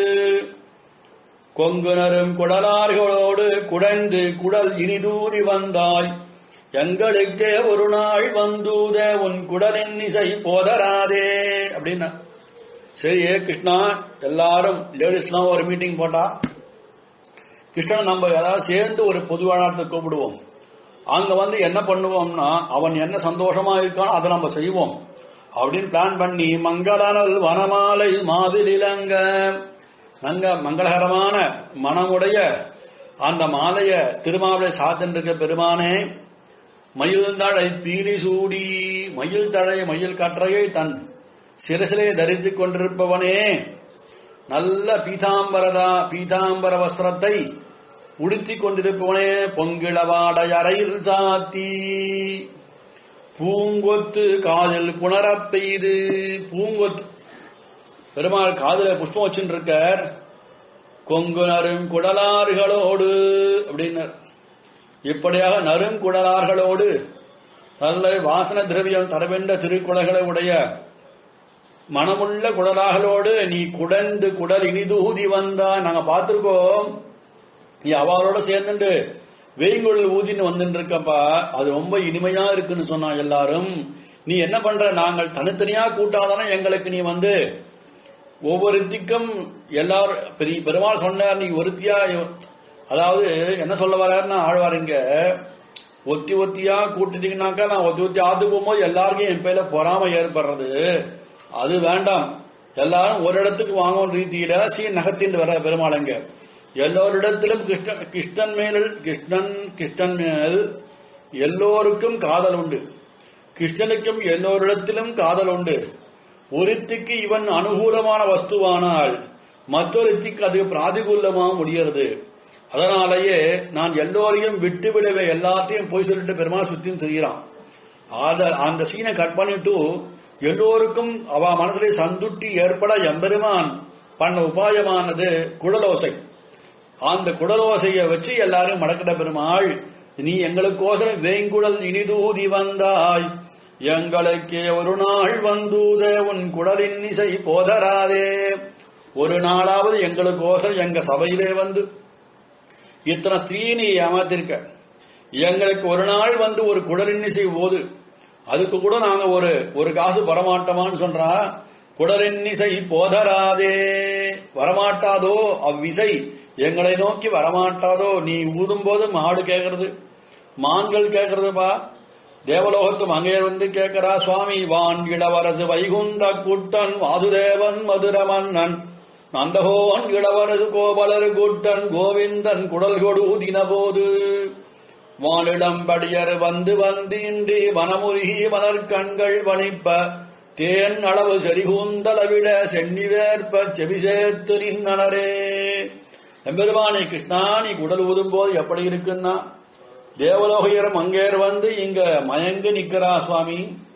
கொங்குனரும் குடலார்களோடு குடைந்து குடல் இனிதூதி வந்தாய் எங்களுக்கே ஒரு நாள் வந்தூத உன் குடலின் இசை போதராதே அப்படின்னா சரி ஏ கிருஷ்ணா எல்லாரும் லேடிஸ்லாம் ஒரு மீட்டிங் போட்டா கிருஷ்ணன் நம்ம ஏதாவது சேர்ந்து ஒரு பொதுவானத்தை கூப்பிடுவோம் அங்க வந்து என்ன பண்ணுவோம்னா அவன் என்ன சந்தோஷமா இருக்கானோ அதை நம்ம செய்வோம் அப்படின்னு பிளான் பண்ணி மங்களனல் வனமாலை மாதிலிலங்க நங்க மங்களகரமான மனமுடைய அந்த மாலைய திருமாவளை சாத்தன்றிருக்க பெருமானே மயில் தழை பீலி சூடி மயில் தழை மயில் கற்றையை தன் சிரசிலே தரித்துக் கொண்டிருப்பவனே நல்ல பீதாம்பரதா பீதாம்பர வஸ்திரத்தை உடுத்திக் கொண்டிருப்பவனே பொங்கிளவாடை அறையில் சாத்தி பூங்கொத்து காதில் புணரப் பெய்து பூங்கொத்து பெருமாள் காதில புஷ்பம் வச்சுட்டு இருக்கார் கொங்கு நறுங்குடலாறுகளோடு அப்படின்னார் இப்படியாக நறுங்குடலார்களோடு நல்ல வாசன திரவியம் தரவேண்ட திருக்குடல்களை உடைய மனமுள்ள குடலாகளோடு நீ குடந்து குடல் இனிதூதி வந்தா நாங்க பார்த்திருக்கோம் நீ அவளோட சேர்ந்துட்டு வெயிங்குழல் ஊதின்னு வந்துட்டு இருக்கப்பா அது ரொம்ப இனிமையா இருக்குன்னு சொன்னா எல்லாரும் நீ என்ன பண்ற நாங்கள் தனித்தனியா கூட்டாதானே எங்களுக்கு நீ வந்து ஒவ்வொருத்திக்கும் எல்லாரும் பெரிய பெருமாள் சொன்னார் நீ ஒருத்தியா அதாவது என்ன சொல்ல வர்றாருன்னா ஆழ்வாருங்க ஒத்தி ஒத்தியா கூட்டிட்டீங்கன்னாக்கா நான் ஒத்தி ஒத்தி ஆத்து போகும்போது எல்லாருக்கும் என் பேர்ல பொறாம ஏற்படுறது அது வேண்டாம் எல்லாரும் ஒரு இடத்துக்கு வாங்கும் ரீதியில சீ நகத்தின் வர பெருமாளங்க எல்லோரிடத்திலும் கிருஷ்ணன் கிருஷ்ணன் மேல் கிருஷ்ணன் கிருஷ்ணன் மேல் எல்லோருக்கும் காதல் உண்டு கிருஷ்ணனுக்கும் எல்லோரிடத்திலும் காதல் உண்டு ஒருத்திக்கு இவன் அனுகூலமான வஸ்துவானால் மற்றொருத்திக்கு அது பிராதிகூலமா முடிகிறது அதனாலேயே நான் எல்லோரையும் விட்டு விடவே எல்லாத்தையும் போய் சொல்லிட்டு பெருமாள் சுத்தியும் தெரிகிறான் அத- அந்த சீனை கட் பண்ணிட்டு எல்லோருக்கும் அவ மனதிலே சந்துட்டி ஏற்பட எம்பெருமான் பண்ண உபாயமானது குடலோசை அந்த குடலோசையை வச்சு எல்லாரும் மடக்கிட்ட பெருமாள் நீ எங்களுக்கோசரம் வேங்குடல் இனிதூதி வந்தாய் எங்களுக்கே ஒரு நாள் வந்தூத உன் குடலின் இசை போதராதே ஒரு நாளாவது எங்களுக்கோசரம் எங்க சபையிலே வந்து இத்தனை ஸ்திரீ நீ ஏமாத்திருக்க எங்களுக்கு ஒரு நாள் வந்து ஒரு குடலின்னிசை ஓது அதுக்கு கூட நாங்க ஒரு ஒரு காசு வரமாட்டோமான்னு சொல்றா குடலின்னிசை போதராதே வரமாட்டாதோ அவ்விசை எங்களை நோக்கி வரமாட்டாதோ நீ ஊதும் போது மாடு கேட்கறது மான்கள் கேட்கறதுப்பா தேவலோகத்து மங்கையர் வந்து கேட்கிறா சுவாமி வான் இளவரசு வைகுந்த குட்டன் வாசுதேவன் மதுரமன்னன் நந்தகோன் இளவரசு கோபலரு குட்டன் கோவிந்தன் குடல் கொடு ஊதின போது வானிடம் படியர் வந்து வந்தின்றி வனமுருகி மலர் கண்கள் வணிப்ப தேன் அளவு செறிகூந்தளவிட சென்னி வேற்ப செவிசேத்து நின்னனரே எம்பெருமானே கிருஷ்ணா நீ குடல் ஊதும் போது எப்படி இருக்குன்னா தேவலோகையர் மங்கையர் வந்து இங்க மயங்கி நிக்கிறா சுவாமி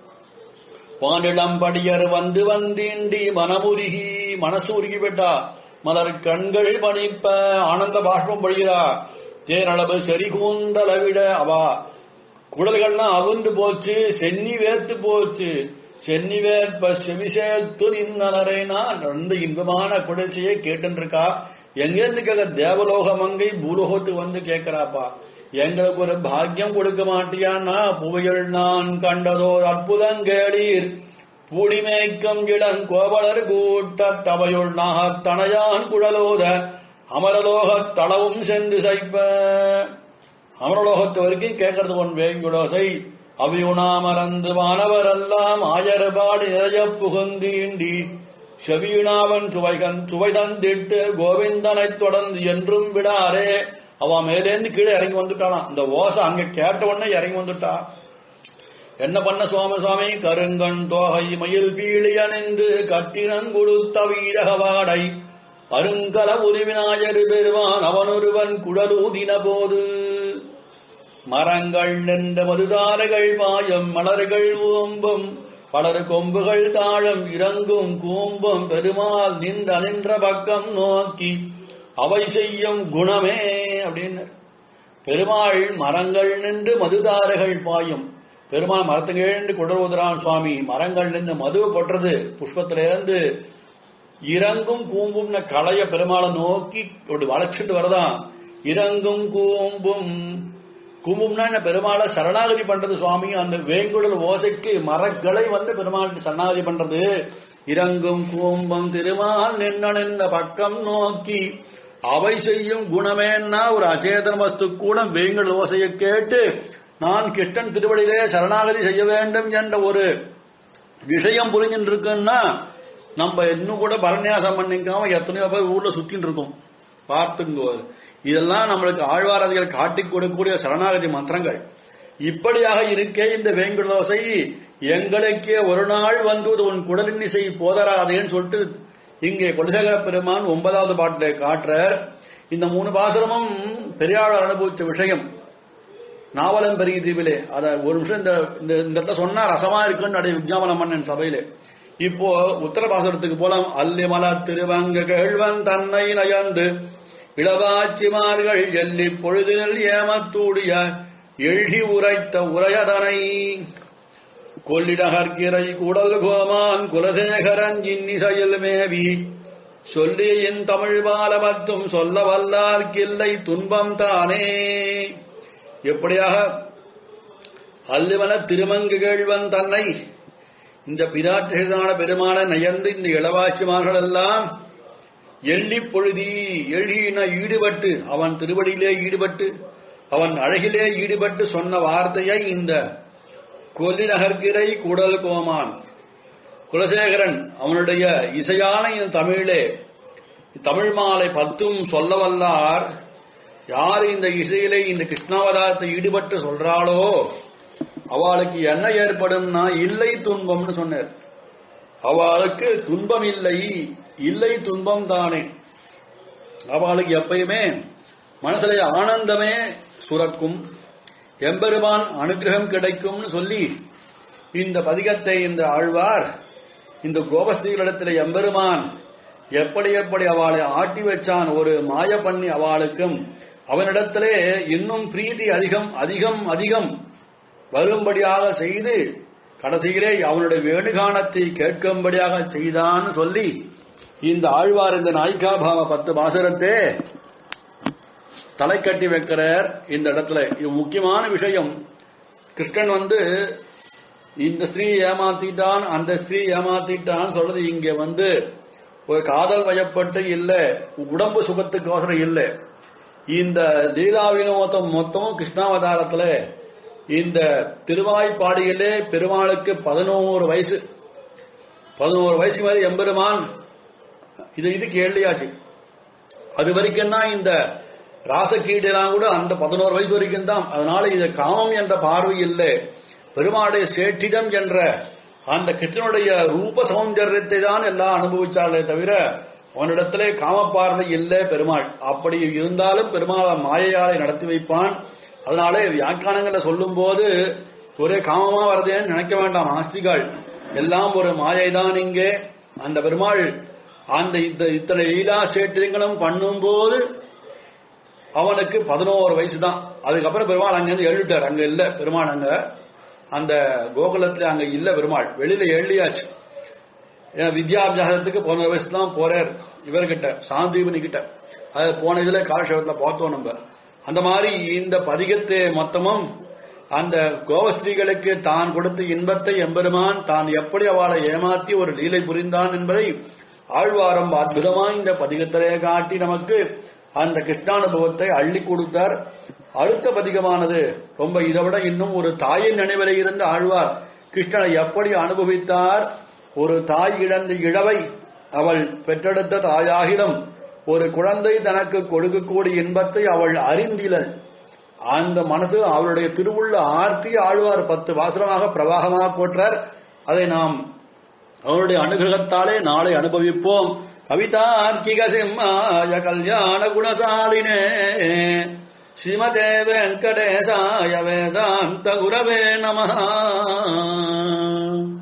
வானிடம் படியர் வந்து வந்தீண்டி மனமுருகி மனசு உருகி விட்டா மலர் கண்கள் பணிப்ப ஆனந்த பாஷ்பம் பொழிகிறா தேனளவு செறி கூந்தளவிட அவா குடல்கள்லாம் அவுந்து போச்சு சென்னி வேர்த்து போச்சு சென்னி வேர்ப்ப செவிசேத்து நின்னனரேனா ரொம்ப இன்பமான குடிசையை கேட்டுன்னு இருக்கா எங்கேருந்து கேட்க தேவலோக மங்கை பூலோகத்துக்கு வந்து கேட்கிறாப்பா எங்களுக்கு ஒரு பாக்கியம் கொடுக்க மாட்டியான்னா புவையில் நான் கண்டதோர் அற்புதம் கேளீர் பூடிமேய்க்கும் இளன் கோவலர் கூட்டத் தவையுள் நாகத் தனையான் குழலோத அமரலோகத் தளவும் சென்று சைப்ப அமரலோகத்து வரைக்கும் கேட்கறது ஒன் வேங்குடோசை அவியுணாமறந்து வானவரெல்லாம் ஆயர்பாடி நிறைய புகுந்தீண்டி செவியுணாவன் சுவைகன் சுவை தந்திட்டு கோவிந்தனைத் தொடர்ந்து என்றும் விடாரே அவன் மேலேந்து கீழே இறங்கி வந்துட்டானாம் இந்த ஓசை அங்க கேட்ட உடனே இறங்கி வந்துட்டா என்ன பண்ண சுவாமி சுவாமி கருங்கண் தோகை மயில் பீழி அணிந்து கட்டினன் கொடுத்த வீரகவாடை அருங்கல உருவினாயரு பெறுவான் அவனொருவன் குடலூதின போது மரங்கள் நின்ற மதுதாரைகள் பாயம் மலர்கள் ஓம்பும் பலர் கொம்புகள் தாழம் இறங்கும் கூம்பும் பெருமாள் நின்ற நின்ற பக்கம் நோக்கி அவை செய்யும் குணமே அப்படின்னு பெருமாள் மரங்கள் நின்று மதுதாரைகள் பாயும் பெருமாள் மரத்துங்கேண்டு குடரோதரான் சுவாமி மரங்கள் நின்று மது கொட்டுறது புஷ்பத்திலிருந்து இறங்கும் கூம்பும்னு களைய பெருமாளை நோக்கி அப்படி வளைச்சிட்டு வரதான் இறங்கும் கூம்பும் கூம்பும்னா என்ன பெருமாளை சரணாகதி பண்றது சுவாமி அந்த வேங்குடல் ஓசைக்கு மரங்களை வந்து பெருமாளுக்கு சரணாகதி பண்றது இறங்கும் கூம்பம் திருமால் நின்ன நின்ற பக்கம் நோக்கி அவை செய்யும் குணமேன்னா ஒரு அச்சேதன வஸ்து கூட வேங்குடல் ஓசையை கேட்டு நான் கிருஷ்ணன் திருவடியிலே சரணாகதி செய்ய வேண்டும் என்ற ஒரு விஷயம் புரிஞ்சுட்டு இருக்குன்னா நம்ம இன்னும் கூட பரநியாசம் பண்ணிக்காம எத்தனையோ பேர் ஊர்ல சுத்தின்னு இருக்கோம் பார்த்துங்கோ இதெல்லாம் நம்மளுக்கு ஆழ்வாரதிகள் காட்டிக் கொடுக்கக்கூடிய சரணாகதி மந்திரங்கள் இப்படியாக இருக்கே இந்த வேங்குடலோசை எங்களுக்கே ஒரு நாள் வந்து உன் குடலின்னிசை போதராதேன்னு சொல்லிட்டு இங்கே குலசேகர பெருமான் ஒன்பதாவது பாட்டிலே காட்டுறார் இந்த மூணு பாசுரமும் பெரியாளர் அனுபவிச்ச விஷயம் நாவலம் பெரிய தீவிலே அத ஒரு நிமிஷம் இந்த இந்த இந்த இடத்துல சொன்னா ரசமா இருக்குன்னு அடைய விஜயாபனம் மன்னன் சபையிலே இப்போ உத்தரபாசுரத்துக்கு போலாம் அல்லிமல திருவங்க கேழ்வன் தன்னை நயந்து இளவாச்சிமார்கள் எல்லி பொழுதினில் ஏமத்தூடிய எழுகி உரைத்த உரையதனை கொள்ளிடகர்கிரை கூடல் கோமான் குலசேகரன் இன்னிசையில் மேவி சொல்லியின் தமிழ் பாலமத்தும் சொல்ல வல்லார்க்கில்லை துன்பம் தானே எப்படியாக அல்லுவன திருமங்கு கேழ்வன் தன்னை இந்த பிராட்டிகளான பெருமான நயந்து இந்த இளவாட்சிமார்கள் எல்லாம் எள்ளி பொழுதி எழின ஈடுபட்டு அவன் திருவடியிலே ஈடுபட்டு அவன் அழகிலே ஈடுபட்டு சொன்ன வார்த்தையை இந்த கொல்லி நகர்கிறை குடல் கோமான் குலசேகரன் அவனுடைய இசையான இந்த தமிழிலே தமிழ் மாலை பத்தும் சொல்ல வல்லார் யார் இந்த இசையிலே இந்த கிருஷ்ணாவதாரத்தை ஈடுபட்டு சொல்றாளோ அவளுக்கு என்ன ஏற்படும்னா இல்லை துன்பம்னு சொன்னார் அவளுக்கு துன்பம் இல்லை இல்லை துன்பம் தானே அவளுக்கு எப்பயுமே மனசுல ஆனந்தமே சுரக்கும் எம்பெருமான் அனுகிரகம் கிடைக்கும்னு சொல்லி இந்த பதிகத்தை இந்த ஆழ்வார் இந்த கோபஸ்திகளிடத்தில் எம்பெருமான் எப்படி எப்படி அவளை ஆட்டி வச்சான் ஒரு மாய பண்ணி அவளுக்கும் அவனிடத்திலே இன்னும் பிரீதி அதிகம் அதிகம் அதிகம் வரும்படியாக செய்து கடைசியிலே அவனுடைய வேணுகானத்தை கேட்கும்படியாக செய்தான்னு சொல்லி இந்த ஆழ்வார் இந்த நாய்காபாவ பத்து பாசுரத்தே தலை கட்டி வைக்கிறார் இந்த இடத்துல இது முக்கியமான விஷயம் கிருஷ்ணன் வந்து இந்த ஸ்திரீ ஏமாத்திட்டான் அந்த ஸ்திரீ ஏமாத்திட்டான் சொல்றது இங்க வந்து ஒரு காதல் வயப்பட்டு இல்ல உடம்பு சுகத்துக்கோசரம் இல்ல இந்த லீலா வினோதம் மொத்தமும் கிருஷ்ணாவதாரத்துல இந்த திருவாய்ப்பாடியிலே பெருமாளுக்கு பதினோரு வயசு பதினோரு வயசு மாதிரி எம்பெருமான் இது இதுக்கு எள்ளியாச்சு அது வரைக்கும் தான் இந்த ராசக்கீடெல்லாம் கூட அந்த பதினோரு வயசு வரைக்கும் தான் அதனால இது காமம் என்ற பார்வை இல்லை பெருமாளுடைய சேட்டிடம் என்ற அந்த கிருஷ்ணனுடைய ரூப சௌந்தரியத்தை தான் எல்லாம் அனுபவிச்சாலே தவிர அவனிடத்திலே காமப்பார்வை இல்லை பெருமாள் அப்படி இருந்தாலும் பெருமாள் மாயையாலை நடத்தி வைப்பான் அதனாலே வியாக்கியானங்களை சொல்லும் போது ஒரே காமமா வருதேன்னு நினைக்க வேண்டாம் ஆஸ்திகள் எல்லாம் ஒரு மாயை தான் இங்கே அந்த பெருமாள் அந்த இந்த இத்தனை லீலா சேட்டியங்களும் பண்ணும்போது அவனுக்கு பதினோரு வயசு தான் அதுக்கப்புறம் பெருமாள் அங்கிருந்து எழுதிட்டார் அங்க இல்ல பெருமாள் அங்க அந்த கோகுலத்துல அங்க இல்ல பெருமாள் வெளியில எழுதியாச்சு வித்யாபியாசத்துக்கு போன வயசு தான் போறார் இவர்கிட்ட சாந்தீபனி கிட்ட அது போன இதுல காலட்சேபத்துல பார்த்தோம் நம்ம அந்த மாதிரி இந்த பதிகத்தை மொத்தமும் அந்த கோவஸ்திரிகளுக்கு தான் கொடுத்த இன்பத்தை எம்பெருமான் தான் எப்படி அவளை ஏமாத்தி ஒரு லீலை புரிந்தான் என்பதை ஆழ்வாரம் அற்புதமா இந்த பதிகத்திலே காட்டி நமக்கு அந்த கிருஷ்ணானுபவத்தை அள்ளி கொடுத்தார் அடுத்த பதிகமானது ரொம்ப இதை விட இன்னும் ஒரு தாயின் நினைவிலே இருந்த ஆழ்வார் கிருஷ்ணனை எப்படி அனுபவித்தார் ஒரு தாய் இழந்த இழவை அவள் பெற்றெடுத்த தாயாகிலும் ஒரு குழந்தை தனக்கு கொடுக்கக்கூடிய இன்பத்தை அவள் அறிந்திலள் அந்த மனது அவளுடைய திருவுள்ள ஆர்த்தி ஆழ்வார் பத்து வாசனமாக பிரவாகமாக போற்றார் அதை நாம் அவருடைய அனுகிரகத்தாலே நாளை அனுபவிப்போம் கவிதார்க்கிக சிம்மாய கல்யாண குணசாலினே ஸ்ரீமதே வெங்கடேசாய வேதாந்த குரவே நமஹா